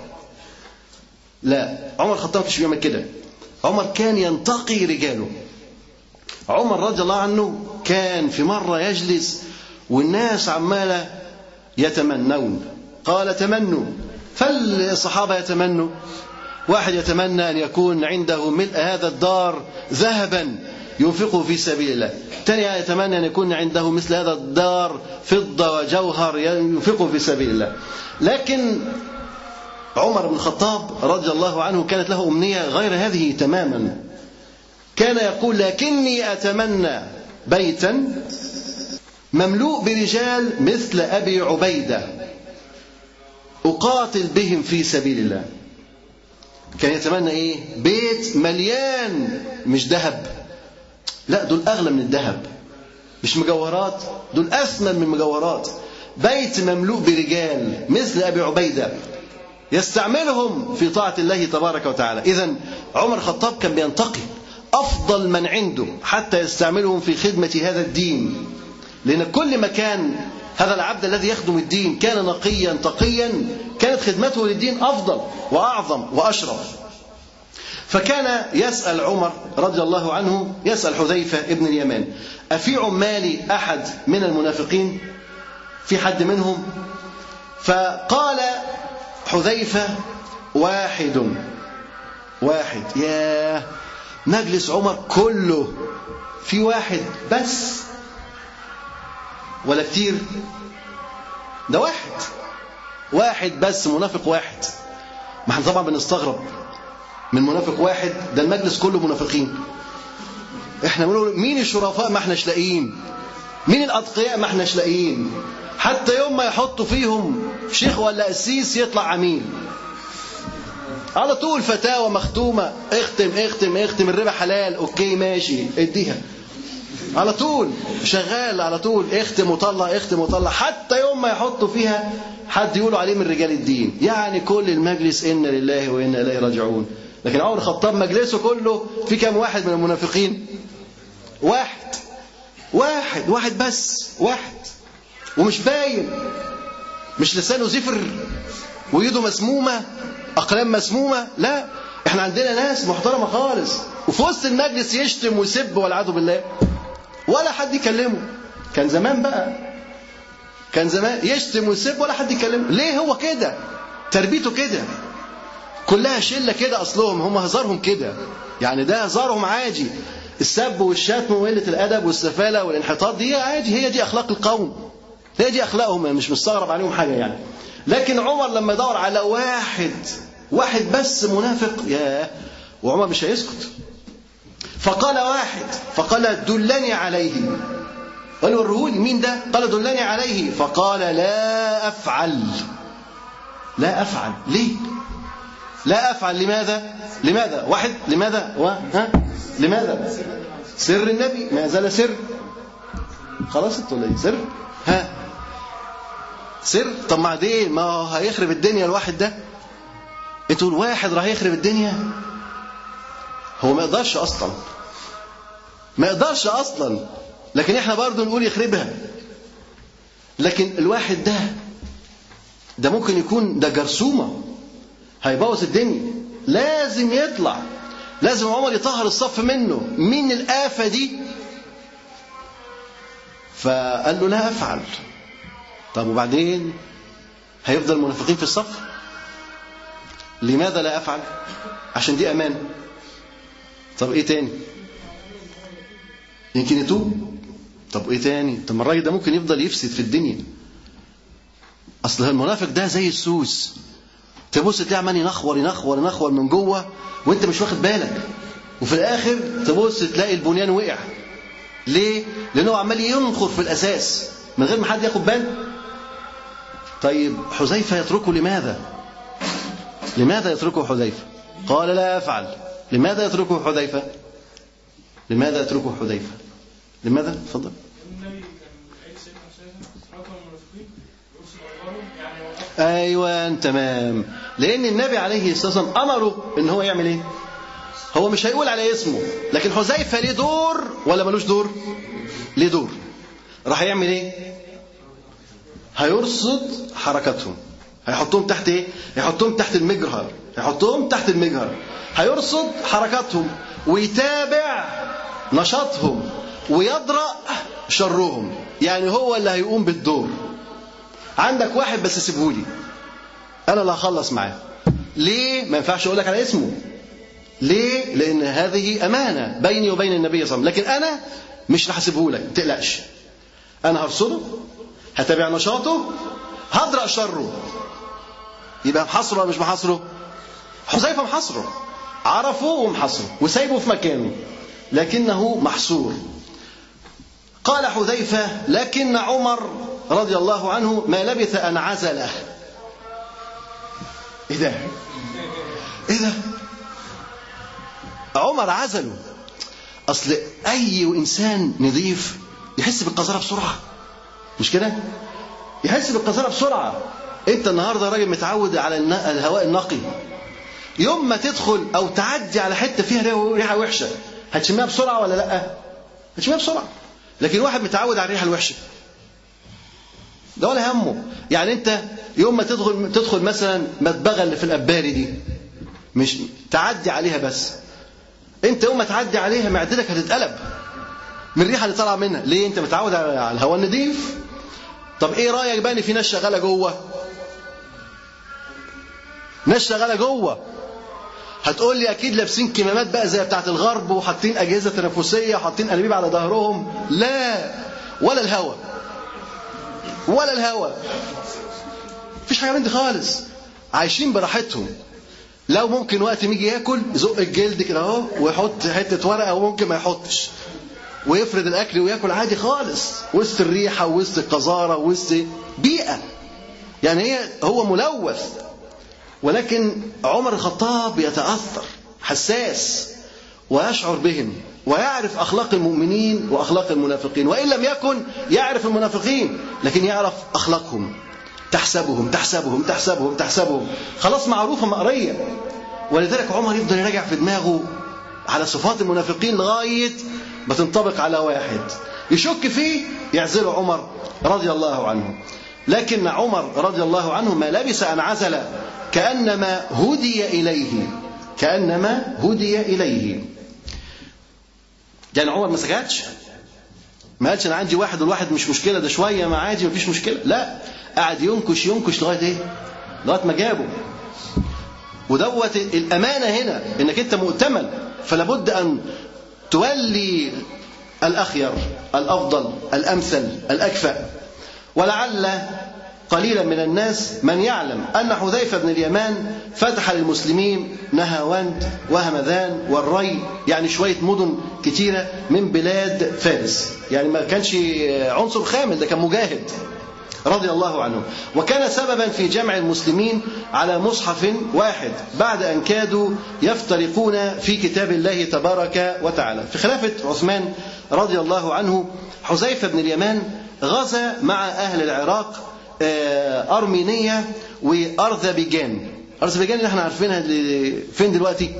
لا عمر الخطاب مش بيعمل كده عمر كان ينتقي رجاله عمر رضي الله عنه كان في مرة يجلس والناس عمالة يتمنون قال تمنوا فالصحابة يتمنوا واحد يتمنى أن يكون عنده ملء هذا الدار ذهبا ينفقه في سبيل الله الثاني يتمنى أن يكون عنده مثل هذا الدار فضة وجوهر ينفقه في سبيل الله لكن عمر بن الخطاب رضي الله عنه كانت له أمنية غير هذه تماما كان يقول لكني أتمنى بيتا مملوء برجال مثل أبي عبيدة أقاتل بهم في سبيل الله كان يتمنى إيه بيت مليان مش ذهب لا دول أغلى من الذهب مش مجوهرات دول أثمن من مجوهرات بيت مملوء برجال مثل أبي عبيدة يستعملهم في طاعة الله تبارك وتعالى إذا عمر الخطاب كان بينتقي أفضل من عنده حتى يستعملهم في خدمة هذا الدين لأن كل ما كان هذا العبد الذي يخدم الدين كان نقيا تقيا كانت خدمته للدين أفضل وأعظم وأشرف فكان يسأل عمر رضي الله عنه يسأل حذيفة ابن اليمان أفي عمالي أحد من المنافقين في حد منهم فقال حذيفة واحد واحد يا مجلس عمر كله في واحد بس ولا كتير ده واحد واحد بس منافق واحد ما احنا طبعا بنستغرب من منافق واحد ده المجلس كله منافقين احنا بنقول مين الشرفاء ما احناش لاقيين مين الاتقياء ما احناش لاقيين حتى يوم ما يحطوا فيهم شيخ ولا قسيس يطلع عميل على طول فتاوى مختومة اختم اختم اختم الربا حلال اوكي ماشي اديها على طول شغال على طول اختم وطلع اختم وطلع حتى يوم ما يحطوا فيها حد يقولوا عليه من رجال الدين يعني كل المجلس إنا لله وإنا إليه راجعون لكن عمر الخطاب مجلسه كله في كم واحد من المنافقين واحد واحد واحد بس واحد ومش باين مش لسانه زفر ويده مسمومة أقلام مسمومة لا احنا عندنا ناس محترمة خالص وفي وسط المجلس يشتم ويسب والعياذ بالله ولا حد يكلمه كان زمان بقى كان زمان يشتم ويسب ولا حد يكلمه ليه هو كده تربيته كده كلها شلة كده أصلهم هم هزارهم كده يعني ده هزارهم عادي السب والشتم وقلة الأدب والسفالة والانحطاط دي عادي هي دي أخلاق القوم هي دي أخلاقهم مش مستغرب عليهم حاجة يعني لكن عمر لما يدور على واحد واحد بس منافق ياه وعمر مش هيسكت فقال واحد فقال دلني عليه قال ورهولي مين ده قال دلني عليه فقال لا أفعل لا أفعل ليه لا أفعل لماذا لماذا واحد لماذا و... ها؟ لماذا سر النبي ما زال سر خلاص ولا ايه سر ها سر طب بعدين ما هو هيخرب الدنيا الواحد ده انتوا الواحد راح يخرب الدنيا هو ما يقدرش اصلا ما يقدرش اصلا لكن احنا برضه نقول يخربها لكن الواحد ده ده ممكن يكون ده جرثومه هيبوظ الدنيا لازم يطلع لازم عمر يطهر الصف منه مين الآفة دي فقال له لا أفعل طب وبعدين هيفضل المنافقين في الصف لماذا لا أفعل عشان دي أمان طب إيه تاني يمكن يتوب طب إيه تاني طب ما الراجل ده ممكن يفضل يفسد في الدنيا أصل المنافق ده زي السوس تبص تلاقيه عمال ينخور ينخور ينخور من جوه وانت مش واخد بالك وفي الاخر تبص تلاقي البنيان وقع ليه؟ لانه عمال ينخر في الاساس من غير ما حد ياخد باله طيب حذيفه يتركه لماذا؟ لماذا يتركه حذيفه؟ قال لا افعل لماذا يتركه حذيفه؟ لماذا يتركه حذيفه؟ لماذا؟ تفضل ايوه تمام لان النبي عليه الصلاه والسلام امره ان هو يعمل ايه هو مش هيقول على اسمه لكن حذيفه ليه دور ولا ملوش دور ليه دور راح يعمل ايه هيرصد حركاتهم هيحطهم تحت ايه يحطهم تحت المجهر يحطهم تحت المجهر هيرصد حركاتهم ويتابع نشاطهم ويدرأ شرهم يعني هو اللي هيقوم بالدور عندك واحد بس سيبهولي انا اللي هخلص معاه ليه ما ينفعش اقول لك على اسمه ليه لان هذه امانه بيني وبين النبي صلى الله عليه وسلم لكن انا مش راح اسيبه لك ما تقلقش انا هرصده هتابع نشاطه هدرأ شره يبقى محاصره ولا مش محاصره حذيفه محاصره عرفه ومحاصره وسايبه في مكانه لكنه محصور قال حذيفه لكن عمر رضي الله عنه ما لبث أن عزله إيه ده؟ إيه ده؟ عمر عزله أصل أي إنسان نظيف يحس بالقذارة بسرعة مش كده؟ يحس بالقذارة بسرعة أنت النهاردة راجل متعود على الهواء النقي يوم ما تدخل أو تعدي على حتة فيها ريحة وحشة هتشمها بسرعة ولا لأ؟ هتشمها بسرعة لكن واحد متعود على الريحة الوحشة ده ولا همه يعني انت يوم ما تدخل تدخل مثلا مدبغه اللي في الاباري دي مش تعدي عليها بس انت يوم ما تعدي عليها معدتك هتتقلب من الريحه اللي طالعه منها ليه انت متعود على الهواء النظيف طب ايه رايك بقى ان في ناس شغاله جوه ناس شغاله جوه هتقول لي اكيد لابسين كمامات بقى زي بتاعه الغرب وحاطين اجهزه تنفسيه وحاطين انابيب على ظهرهم لا ولا الهواء ولا الهوى مفيش حاجه من دي خالص عايشين براحتهم لو ممكن وقت ما يجي ياكل يزق الجلد كده اهو ويحط حته ورقه وممكن ما يحطش ويفرد الاكل وياكل عادي خالص وسط الريحه وسط القذاره وسط بيئه يعني هي هو ملوث ولكن عمر الخطاب يتاثر حساس ويشعر بهم ويعرف أخلاق المؤمنين وأخلاق المنافقين وإن لم يكن يعرف المنافقين لكن يعرف أخلاقهم تحسبهم تحسبهم تحسبهم تحسبهم خلاص معروفة مقرية ولذلك عمر يفضل يراجع في دماغه على صفات المنافقين لغاية ما تنطبق على واحد يشك فيه يعزله عمر رضي الله عنه لكن عمر رضي الله عنه ما لبس أن عزل كأنما هدي إليه كأنما هدي إليه يعني عمر ما سكتش ما قالش انا عندي واحد والواحد مش مشكله ده شويه ما عادي مفيش مشكله لا قعد ينكش ينكش لغايه ايه؟ لغايه ما جابه ودوت الامانه هنا انك انت مؤتمن فلا بد ان تولي الاخير الافضل الامثل الاكفأ ولعل قليلا من الناس من يعلم أن حذيفة بن اليمان فتح للمسلمين نهاوند وهمذان والري يعني شوية مدن كتيرة من بلاد فارس يعني ما كانش عنصر خامل ده كان مجاهد رضي الله عنه وكان سببا في جمع المسلمين على مصحف واحد بعد أن كادوا يفترقون في كتاب الله تبارك وتعالى في خلافة عثمان رضي الله عنه حذيفة بن اليمان غزا مع أهل العراق آه، أرمينية وأرذبيجان أرذبيجان اللي احنا عارفينها اللي فين دلوقتي؟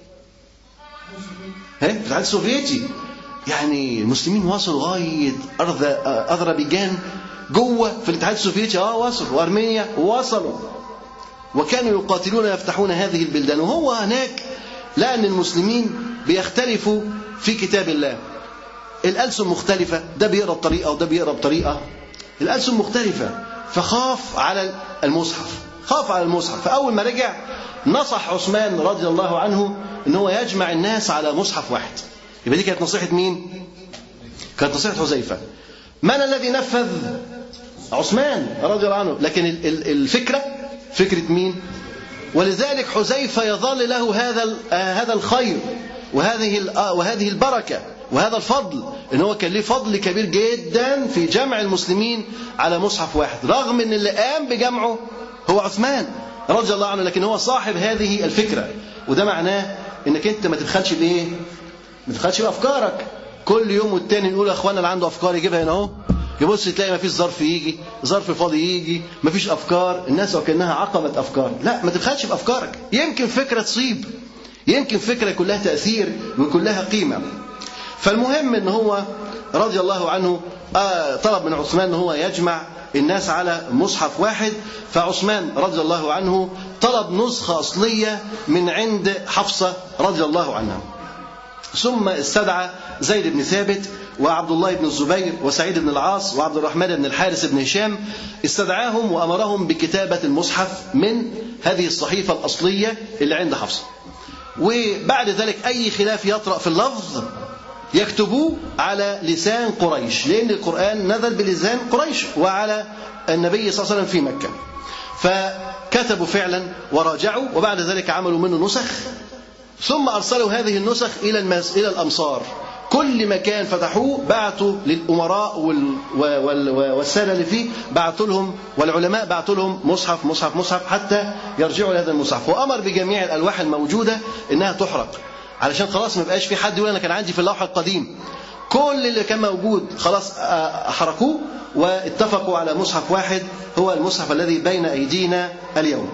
ها؟ في الاتحاد السوفيتي يعني المسلمين وصلوا لغاية أرذ أذربيجان جوه في الاتحاد السوفيتي اه وصلوا وأرمينيا وصلوا وكانوا يقاتلون يفتحون هذه البلدان وهو هناك لقى أن المسلمين بيختلفوا في كتاب الله الألسن مختلفة ده بيقرأ بطريقة وده بيقرأ بطريقة الألسن مختلفة فخاف على المصحف خاف على المصحف فأول ما رجع نصح عثمان رضي الله عنه ان هو يجمع الناس على مصحف واحد يبقى دي كانت نصيحة مين؟ كانت نصيحة حذيفة من الذي نفذ؟ عثمان رضي الله عنه لكن ال- ال- الفكرة فكرة مين؟ ولذلك حذيفة يظل له هذا آه هذا الخير وهذه ال- آه وهذه البركة وهذا الفضل ان هو كان له فضل كبير جدا في جمع المسلمين على مصحف واحد رغم ان اللي قام بجمعه هو عثمان رضي الله عنه لكن هو صاحب هذه الفكرة وده معناه انك انت ما تبخلش بايه ما تبخلش بافكارك كل يوم والتاني نقول يا اخوانا اللي عنده افكار يجيبها هنا اهو يبص تلاقي ما فيش ظرف يجي ظرف فاضي يجي ما فيش افكار الناس وكانها عقبه افكار لا ما تبخلش بافكارك يمكن فكره تصيب يمكن فكره كلها تاثير وكلها قيمه فالمهم ان هو رضي الله عنه آه، طلب من عثمان ان هو يجمع الناس على مصحف واحد فعثمان رضي الله عنه طلب نسخه اصليه من عند حفصه رضي الله عنها ثم استدعى زيد بن ثابت وعبد الله بن الزبير وسعيد بن العاص وعبد الرحمن بن الحارث بن هشام استدعاهم وامرهم بكتابه المصحف من هذه الصحيفه الاصليه اللي عند حفصه. وبعد ذلك اي خلاف يطرا في اللفظ يكتبوه على لسان قريش لان القران نزل بلسان قريش وعلى النبي صلى الله عليه وسلم في مكه. فكتبوا فعلا وراجعوا وبعد ذلك عملوا منه نسخ ثم ارسلوا هذه النسخ الى المس... الى الامصار كل مكان فتحوه بعتوا للامراء وال... وال... والساده اللي فيه بعتوا لهم والعلماء بعتوا لهم مصحف مصحف مصحف حتى يرجعوا لهذا المصحف وامر بجميع الالواح الموجوده انها تحرق علشان خلاص ما يبقاش في حد يقول انا كان عندي في اللوح القديم كل اللي كان موجود خلاص آه، حرقوه واتفقوا على مصحف واحد هو المصحف الذي بين ايدينا اليوم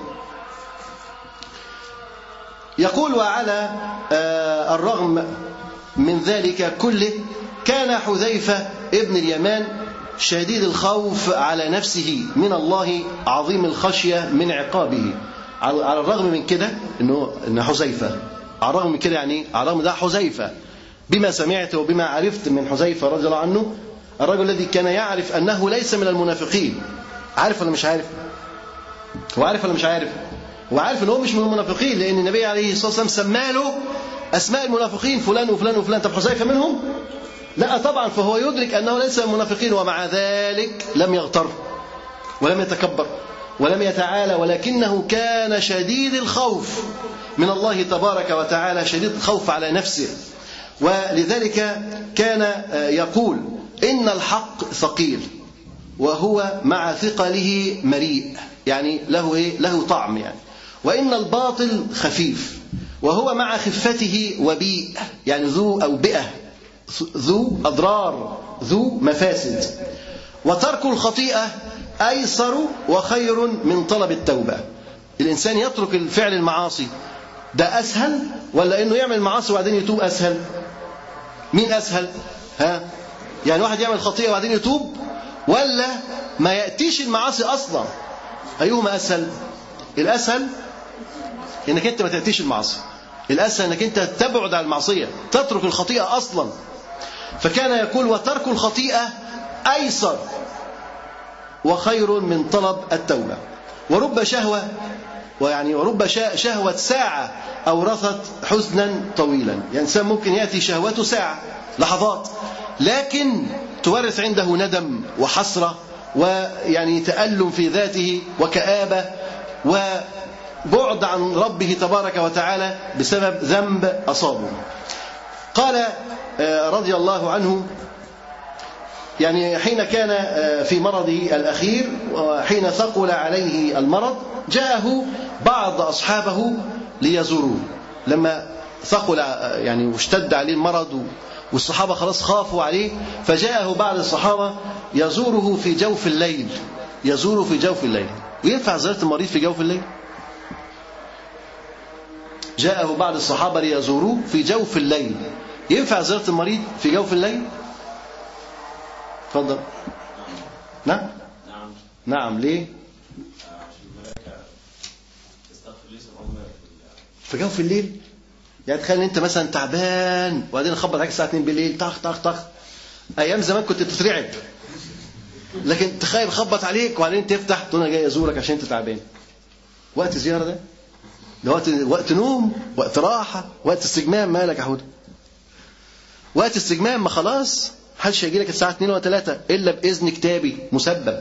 يقول وعلى آه، الرغم من ذلك كله كان حذيفة ابن اليمان شديد الخوف على نفسه من الله عظيم الخشية من عقابه على على الرغم من كده انه ان حذيفة على الرغم من كده يعني على الرغم ده حذيفة بما سمعت وبما عرفت من حذيفة رضي الله عنه الرجل الذي كان يعرف انه ليس من المنافقين عارف ولا مش عارف؟ هو عارف ولا مش عارف؟ هو عارف ان هو مش من المنافقين لان النبي عليه الصلاه والسلام سماله اسماء المنافقين فلان وفلان وفلان طب حذيفه منهم؟ لا طبعا فهو يدرك انه ليس من المنافقين ومع ذلك لم يغتر ولم يتكبر ولم يتعالى ولكنه كان شديد الخوف من الله تبارك وتعالى شديد الخوف على نفسه ولذلك كان يقول ان الحق ثقيل وهو مع ثقله مريء يعني له ايه له طعم يعني وان الباطل خفيف وهو مع خفته وبيء يعني ذو اوبئه ذو اضرار ذو مفاسد وترك الخطيئه ايسر وخير من طلب التوبه الانسان يترك الفعل المعاصي ده اسهل ولا انه يعمل معاصي وبعدين يتوب اسهل مين اسهل ها يعني واحد يعمل خطيئه وبعدين يتوب ولا ما ياتيش المعاصي اصلا ايهما اسهل الاسهل انك انت ما تاتيش المعاصي الاسهل انك انت تبعد عن المعصيه تترك الخطيئه اصلا فكان يقول وترك الخطيئه ايسر وخير من طلب التوبه ورب شهوه ويعني ورب شهوة ساعة أورثت حزنا طويلا يعني الإنسان ممكن يأتي شهوته ساعة لحظات لكن تورث عنده ندم وحسرة ويعني تألم في ذاته وكآبة وبعد عن ربه تبارك وتعالى بسبب ذنب أصابه قال رضي الله عنه يعني حين كان آه، في مرضه الأخير وحين ثقل عليه المرض جاءه بعض أصحابه ليزوروه لما ثقل آه، يعني واشتد عليه المرض والصحابة خلاص خافوا عليه فجاءه بعض الصحابة يزوره في جوف الليل يزوره في جوف الليل وينفع زيارة المريض في جوف الليل جاءه بعض الصحابة ليزوروه في جوف الليل ينفع زيارة المريض في جوف الليل تفضل نعم نعم نعم ليه تستغفر لي سبحان في جوف الليل يعني تخيل ان انت مثلا تعبان وبعدين خبط عليك الساعه 2 بالليل طخ طخ طخ ايام زمان كنت تترعب لكن تخيل خبط عليك وبعدين تفتح تقول انا جاي ازورك عشان انت تعبان وقت زياره ده ده وقت وقت نوم وقت راحه وقت استجمام مالك يا حوده وقت استجمام ما خلاص محدش هيجي لك الساعه 2 ولا 3 الا باذن كتابي مسبب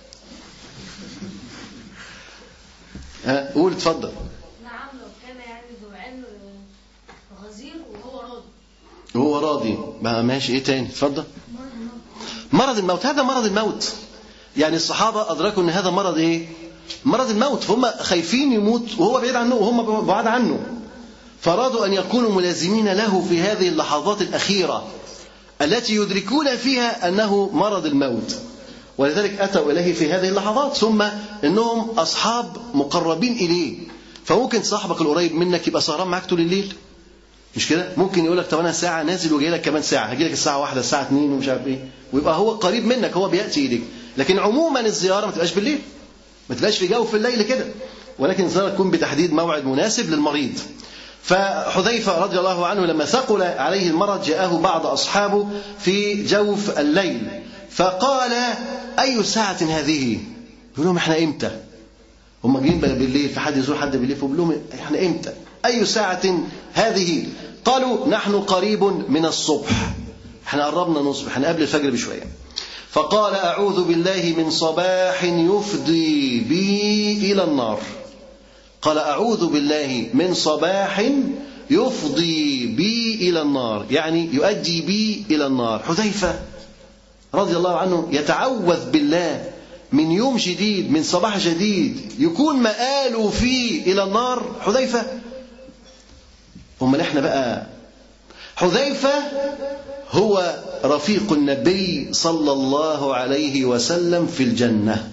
ها قول اتفضل نعم لو كان يعني ذو علم غزير وهو راضي وهو راضي ما ماشي ايه تاني اتفضل مرض الموت هذا مرض الموت يعني الصحابة أدركوا أن هذا مرض إيه مرض الموت فهم خايفين يموت وهو بعيد عنه وهم بعاد عنه فأرادوا أن يكونوا ملازمين له في هذه اللحظات الأخيرة التي يدركون فيها أنه مرض الموت ولذلك أتوا إليه في هذه اللحظات ثم أنهم أصحاب مقربين إليه فممكن صاحبك القريب منك يبقى سهران معاك طول الليل مش كده ممكن يقول لك طب انا ساعه نازل وجاي لك كمان ساعه هجي لك الساعه واحدة الساعه 2 ومش عارف ايه ويبقى هو قريب منك هو بياتي اليك لكن عموما الزياره ما تبقاش بالليل ما تبقاش في جو في الليل كده ولكن الزياره تكون بتحديد موعد مناسب للمريض فحذيفه رضي الله عنه لما ثقل عليه المرض جاءه بعض اصحابه في جوف الليل فقال اي ساعه هذه يقول لهم احنا امتى هم جايين بالليل في حد يزور حد بالليل فبيقول لهم احنا امتى اي ساعه هذه قالوا نحن قريب من الصبح احنا قربنا نصبح احنا قبل الفجر بشويه فقال اعوذ بالله من صباح يفضي بي الى النار قال اعوذ بالله من صباح يفضي بي الى النار يعني يؤدي بي الى النار حذيفه رضي الله عنه يتعوذ بالله من يوم جديد من صباح جديد يكون مآله فيه إلى النار حذيفة أمال إحنا بقى حذيفة هو رفيق النبي صلى الله عليه وسلم في الجنة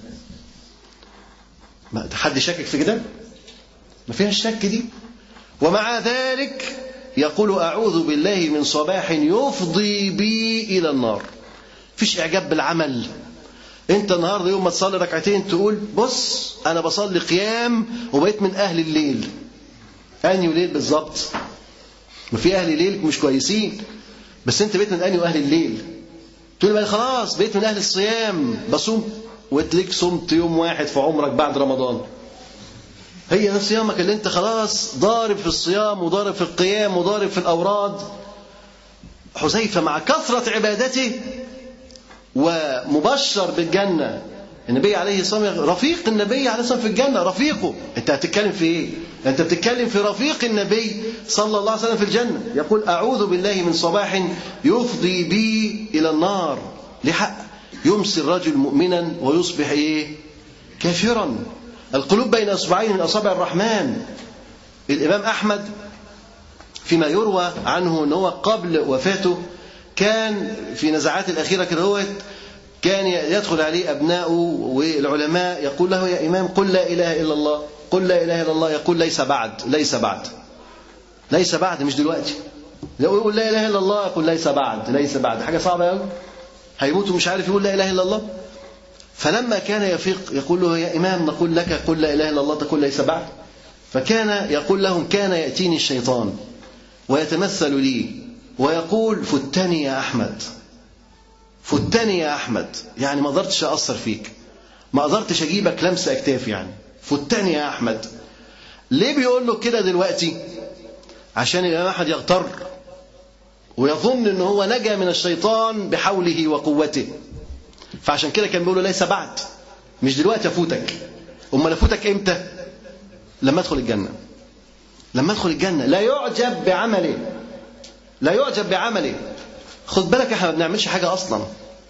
ما حد شاكك في كده ما فيها الشك دي ومع ذلك يقول أعوذ بالله من صباح يفضي بي إلى النار فيش إعجاب بالعمل انت النهارده يوم ما تصلي ركعتين تقول بص انا بصلي قيام وبقيت من اهل الليل انهي ليل بالظبط ما في اهل ليل مش كويسين بس انت بقيت من انهي اهل الليل تقول بقى خلاص بقيت من اهل الصيام بصوم وتليك صمت يوم واحد في عمرك بعد رمضان هي ده صيامك اللي انت خلاص ضارب في الصيام وضارب في القيام وضارب في الاوراد حذيفه مع كثره عبادته ومبشر بالجنة النبي عليه الصلاة والسلام رفيق النبي عليه الصلاة والسلام في الجنة رفيقه أنت هتتكلم في إيه؟ أنت بتتكلم في رفيق النبي صلى الله عليه وسلم في الجنة يقول أعوذ بالله من صباح يفضي بي إلى النار لحق يمسي الرجل مؤمنا ويصبح إيه؟ كافرا القلوب بين أصبعين من أصابع الرحمن الإمام أحمد فيما يروى عنه أنه قبل وفاته كان في نزعات الأخيرة كده هو كان يدخل عليه أبناؤه والعلماء يقول له يا إمام قل لا إله إلا الله قل لا إله إلا الله يقول ليس بعد ليس بعد ليس بعد مش دلوقتي لو يقول لا إله إلا الله يقول ليس بعد ليس بعد حاجة صعبة قوي هيموت ومش عارف يقول لا إله إلا الله فلما كان يفيق يقول له يا إمام نقول لك قل لا إله إلا الله تقول ليس بعد فكان يقول لهم كان يأتيني الشيطان ويتمثل لي ويقول فتني يا أحمد فتني يا أحمد يعني ما قدرتش أثر فيك ما قدرتش أجيبك لمسة أكتاف يعني فتني يا أحمد ليه بيقول له كده دلوقتي عشان الإمام أحمد يغتر ويظن ان هو نجا من الشيطان بحوله وقوته فعشان كده كان بيقول له ليس بعد مش دلوقتي افوتك امال افوتك امتى لما ادخل الجنه لما ادخل الجنه لا يعجب بعمله لا يعجب بعمله خد بالك احنا ما بنعملش حاجه اصلا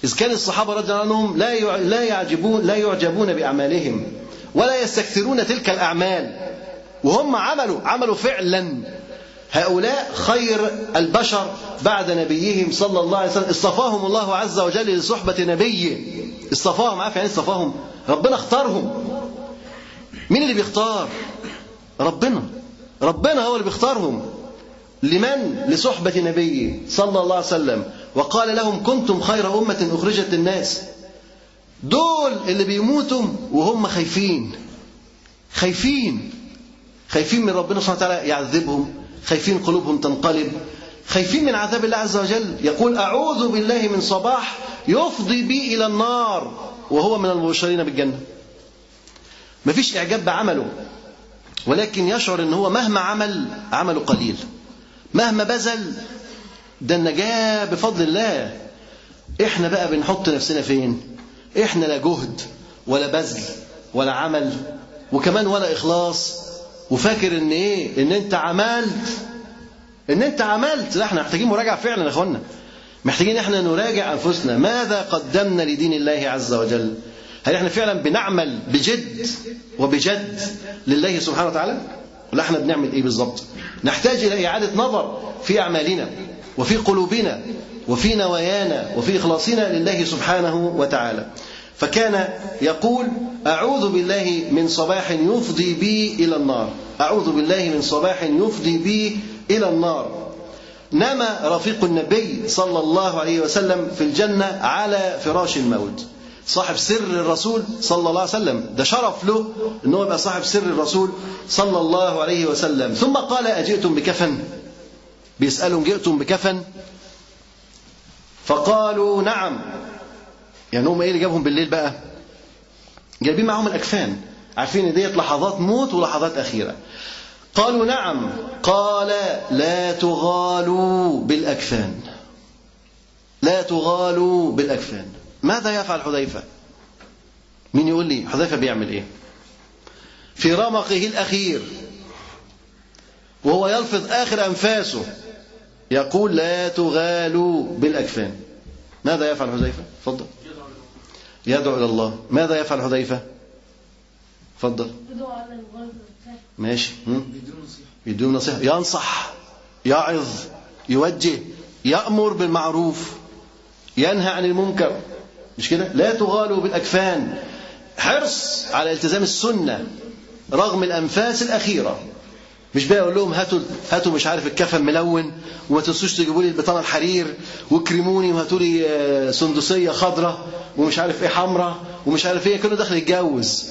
إذ كان الصحابة رضي الله عنهم لا يع- لا يعجبون لا يعجبون بأعمالهم ولا يستكثرون تلك الأعمال وهم عملوا عملوا فعلا هؤلاء خير البشر بعد نبيهم صلى الله عليه وسلم اصطفاهم الله عز وجل لصحبة نبيه اصطفاهم عارف يعني إيه اصطفاهم ربنا اختارهم مين اللي بيختار ربنا ربنا هو اللي بيختارهم لمن لصحبة نبيه صلى الله عليه وسلم وقال لهم كنتم خير أمة أخرجت للناس دول اللي بيموتوا وهم خايفين خايفين خايفين من ربنا سبحانه وتعالى يعذبهم خايفين قلوبهم تنقلب خايفين من عذاب الله عز وجل يقول أعوذ بالله من صباح يفضي بي إلى النار وهو من المبشرين بالجنة مفيش إعجاب بعمله ولكن يشعر ان هو مهما عمل عمله قليل مهما بذل ده النجاة بفضل الله احنا بقى بنحط نفسنا فين احنا لا جهد ولا بذل ولا عمل وكمان ولا اخلاص وفاكر ان ايه ان انت عملت ان انت عملت لا احنا محتاجين مراجعه فعلا يا اخوانا محتاجين احنا نراجع انفسنا ماذا قدمنا لدين الله عز وجل هل احنا فعلا بنعمل بجد وبجد لله سبحانه وتعالى ولا احنا بنعمل ايه بالظبط نحتاج الى اعاده نظر في اعمالنا وفي قلوبنا وفي نوايانا وفي اخلاصنا لله سبحانه وتعالى فكان يقول اعوذ بالله من صباح يفضي بي الى النار اعوذ بالله من صباح يفضي بي الى النار نام رفيق النبي صلى الله عليه وسلم في الجنه على فراش الموت صاحب سر الرسول صلى الله عليه وسلم ده شرف له ان هو يبقى صاحب سر الرسول صلى الله عليه وسلم ثم قال اجئتم بكفن بيسالهم جئتم بكفن فقالوا نعم يعني هم ايه اللي جابهم بالليل بقى جايبين معاهم الاكفان عارفين ان ديت لحظات موت ولحظات اخيره قالوا نعم قال لا تغالوا بالاكفان لا تغالوا بالاكفان ماذا يفعل حذيفة مين يقول لي حذيفة بيعمل ايه في رمقه الأخير وهو يلفظ آخر أنفاسه يقول لا تغالوا بالأكفان ماذا يفعل حذيفة تفضل يدعو إلى الله ماذا يفعل حذيفة تفضل بدوا على الغرب بتاعه. ماشي هم؟ يديهم نصيحة ينصح يعظ يوجه يأمر بالمعروف ينهى عن المنكر مش كده لا تغالوا بالأكفان حرص على التزام السنة رغم الأنفاس الأخيرة مش بقى يقول لهم هاتوا هاتوا مش عارف الكفن ملون وما تنسوش تجيبوا لي البطانه الحرير وكرموني وهاتوا لي آه، سندسيه خضراء ومش عارف ايه حمراء ومش عارف ايه كله داخل يتجوز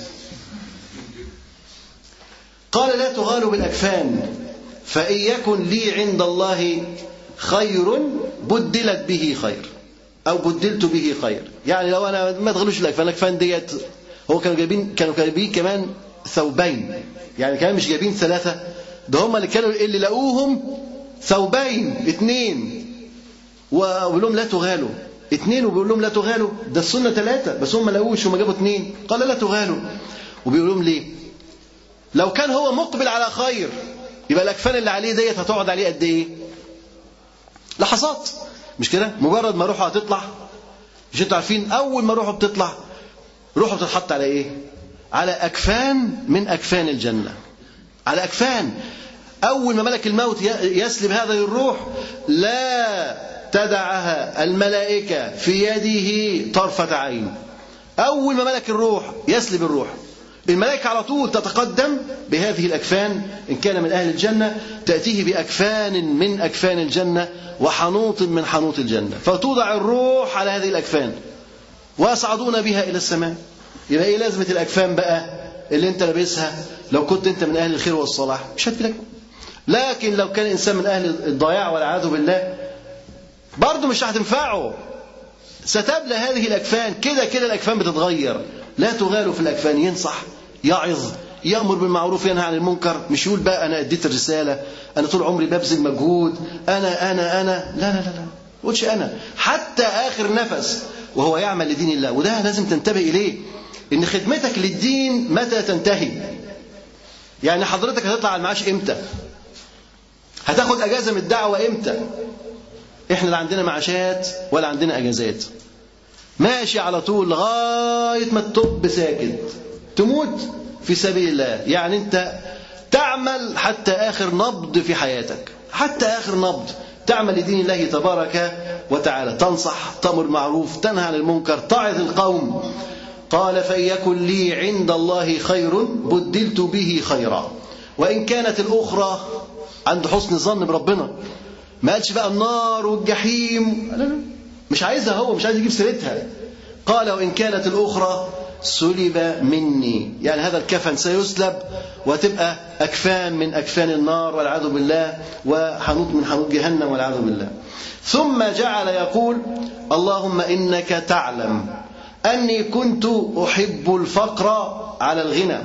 قال لا تغالوا بالأكفان فإن يكن لي عند الله خير بدلت به خير أو بدلت به خير يعني لو أنا ما تغلوش الأكفان الأكفان ديت هو كانوا جايبين كانوا جايبين كمان ثوبين يعني كمان مش جايبين ثلاثة ده هم اللي كانوا اللي لقوهم ثوبين اثنين وبيقول لهم لا تغالوا اثنين وبيقول لهم لا تغالوا ده السنة ثلاثة بس هم ما لقوش هم جابوا اثنين قال لا تغالوا وبيقول لهم ليه لو كان هو مقبل على خير يبقى الاكفان اللي عليه ديت هتقعد عليه قد ايه لحظات مش كده مجرد ما روحه هتطلع مش انتوا عارفين اول ما روحه بتطلع روحه بتتحط على ايه على اكفان من اكفان الجنه على اكفان اول ما ملك الموت يسلب هذه الروح لا تدعها الملائكه في يده طرفه عين اول ما ملك الروح يسلب الروح الملائكة على طول تتقدم بهذه الأكفان إن كان من أهل الجنة تأتيه بأكفان من أكفان الجنة وحنوط من حنوط الجنة فتوضع الروح على هذه الأكفان ويصعدون بها إلى السماء يبقى إيه لازمة الأكفان بقى اللي أنت لابسها لو كنت أنت من أهل الخير والصلاح مش هتفيدك لكن لو كان إنسان من أهل الضياع والعياذ بالله برضه مش هتنفعه ستبلى هذه الأكفان كده كده الأكفان بتتغير لا تغالوا في الأكفان ينصح يعظ يأمر بالمعروف ينهى عن المنكر مش يقول بقى أنا أديت الرسالة أنا طول عمري ببذل مجهود أنا أنا أنا لا لا لا لا قلتش أنا حتى آخر نفس وهو يعمل لدين الله وده لازم تنتبه إليه إن خدمتك للدين متى تنتهي يعني حضرتك هتطلع على المعاش إمتى هتاخد أجازة من الدعوة إمتى إحنا لا عندنا معاشات ولا عندنا أجازات ماشي على طول لغاية ما تطب ساكت تموت في سبيل الله يعني أنت تعمل حتى آخر نبض في حياتك حتى آخر نبض تعمل لدين الله تبارك وتعالى تنصح تأمر معروف تنهى عن المنكر تعظ القوم قال فيكن لي عند الله خير بدلت به خيرا وإن كانت الأخرى عند حسن الظن بربنا ما قالش بقى النار والجحيم لا لا مش عايزها هو مش عايز يجيب سيرتها قال وإن كانت الأخرى سلب مني يعني هذا الكفن سيسلب وتبقى أكفان من أكفان النار والعياذ بالله وحنوط من حنوط جهنم والعياذ بالله ثم جعل يقول اللهم إنك تعلم أني كنت أحب الفقر على الغنى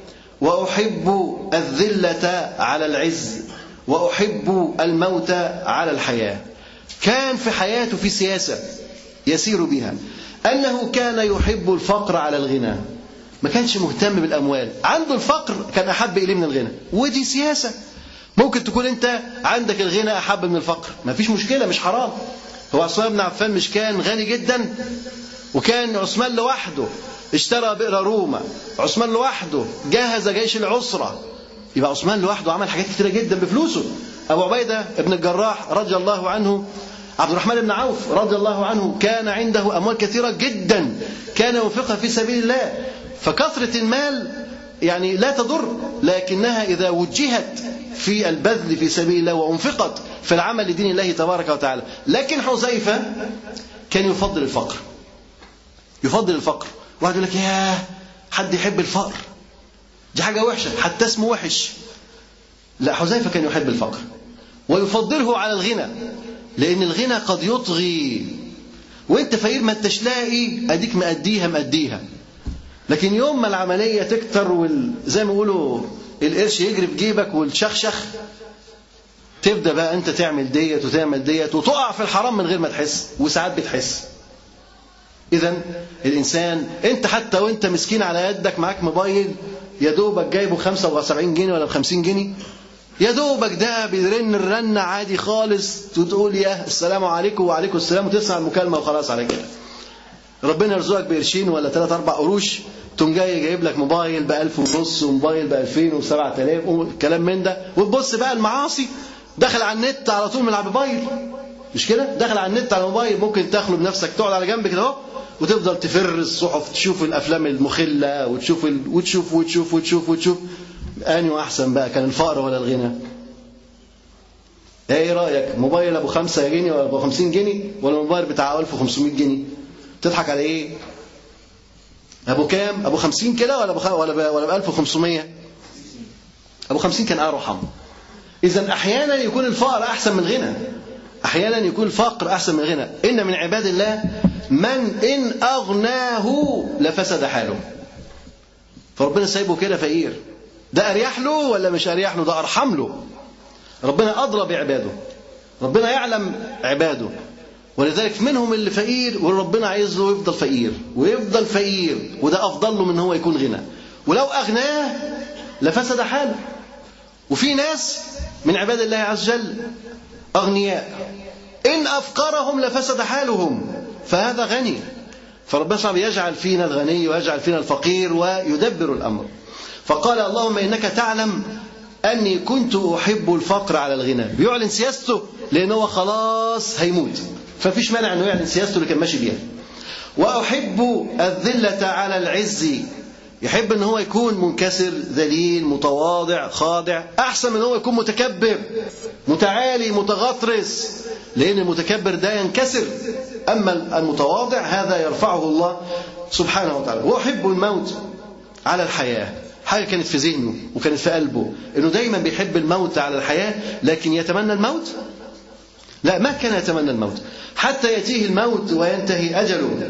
وأحب الذلة على العز وأحب الموت على الحياة كان في حياته في سياسة يسير بها أنه كان يحب الفقر على الغنى ما كانش مهتم بالأموال عنده الفقر كان أحب إليه من الغنى ودي سياسة ممكن تكون أنت عندك الغنى أحب من الفقر ما فيش مشكلة مش حرام هو عثمان بن عفان مش كان غني جدا وكان عثمان لوحده اشترى بئر روما عثمان لوحده جهز جيش العسرة يبقى عثمان لوحده عمل حاجات كتيرة جدا بفلوسه أبو عبيدة ابن الجراح رضي الله عنه عبد الرحمن بن عوف رضي الله عنه كان عنده أموال كثيرة جدا كان ينفقها في سبيل الله فكثرة المال يعني لا تضر لكنها إذا وجهت في البذل في سبيل الله وأنفقت في العمل لدين الله تبارك وتعالى لكن حذيفة كان يفضل الفقر يفضل الفقر واحد يقول لك ياه حد يحب الفقر دي حاجة وحشة حتى اسمه وحش لا حذيفة كان يحب الفقر ويفضله على الغنى لأن الغنى قد يطغي وانت فقير ما انتش لاقي اديك مأديها مأديها لكن يوم ما العملية تكتر وال... زي ما يقولوا القرش يجري في جيبك والشخشخ تبدأ بقى انت تعمل ديت وتعمل ديت وتقع في الحرام من غير ما تحس وساعات بتحس إذا الإنسان أنت حتى وأنت مسكين على يدك معاك موبايل يا دوبك جايبه 75 جنيه ولا ب 50 جنيه يا دوبك ده بيرن الرنة عادي خالص وتقول يا السلام عليكم وعليكم السلام وتسمع المكالمة وخلاص على كده ربنا يرزقك بقرشين ولا ثلاث أربع قروش تقوم جاي جايب لك موبايل ب 1000 ونص وموبايل ب 2000 و7000 وكلام من ده وتبص بقى المعاصي دخل على النت على طول من على الموبايل مش كده؟ دخل على النت على الموبايل ممكن تخلو بنفسك تقعد على جنب كده اهو وتفضل تفر الصحف تشوف الافلام المخله وتشوف ال... وتشوف وتشوف وتشوف وتشوف انهي احسن بقى كان الفقر ولا الغنى؟ ايه رايك؟ موبايل ابو 5 جنيه ولا ابو 50 جنيه ولا موبايل بتاع 1500 جنيه؟ تضحك على ايه؟ ابو كام؟ ابو 50 كده ولا ابو ولا ب... ولا ب 1500 ابو 50 كان ارحم اذا احيانا يكون الفقر احسن من الغنى احيانا يكون الفقر احسن من الغنى ان من عباد الله من ان اغناه لفسد حاله فربنا سايبه كده فقير ده اريح له ولا مش اريح له ده ارحم له ربنا ادرى بعباده ربنا يعلم عباده ولذلك منهم اللي فقير وربنا عايز له يفضل فقير ويفضل فقير وده افضل له من هو يكون غنى ولو اغناه لفسد حاله وفي ناس من عباد الله عز وجل اغنياء ان افقرهم لفسد حالهم فهذا غني فربنا سبحانه يجعل فينا الغني ويجعل فينا الفقير ويدبر الامر فقال اللهم انك تعلم اني كنت احب الفقر على الغنى بيعلن سياسته لان هو خلاص هيموت ففيش مانع انه يعلن سياسته اللي كان ماشي بيها واحب الذله على العز يحب ان هو يكون منكسر ذليل متواضع خاضع احسن من هو يكون متكبر متعالي متغطرس لان المتكبر ده ينكسر اما المتواضع هذا يرفعه الله سبحانه وتعالى واحب الموت على الحياه حاجه كانت في ذهنه وكانت في قلبه انه دايما بيحب الموت على الحياه لكن يتمنى الموت لا ما كان يتمنى الموت حتى ياتيه الموت وينتهي اجله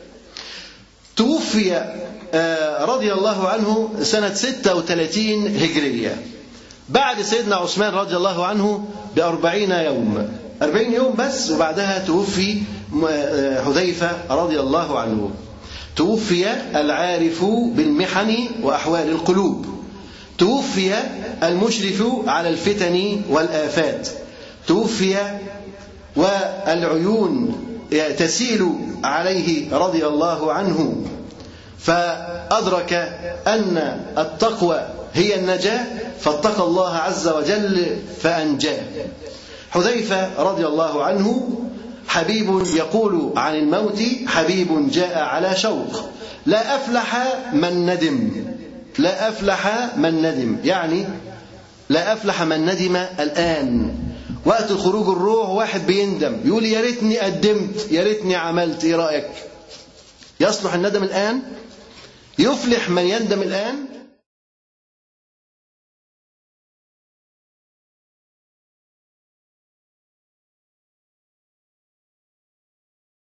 توفي رضي الله عنه سنة 36 هجرية بعد سيدنا عثمان رضي الله عنه بأربعين يوم أربعين يوم بس وبعدها توفي حذيفة رضي الله عنه توفي العارف بالمحن وأحوال القلوب توفي المشرف على الفتن والآفات توفي والعيون تسيل عليه رضي الله عنه فأدرك أن التقوى هي النجاة فاتقى الله عز وجل فأنجاه حذيفة رضي الله عنه حبيب يقول عن الموت حبيب جاء على شوق لا أفلح من ندم لا أفلح من ندم يعني لا أفلح من ندم الآن وقت الخروج الروح واحد بيندم يقول يا ريتني قدمت يا ريتني عملت ايه رأيك يصلح الندم الآن يفلح من يندم الآن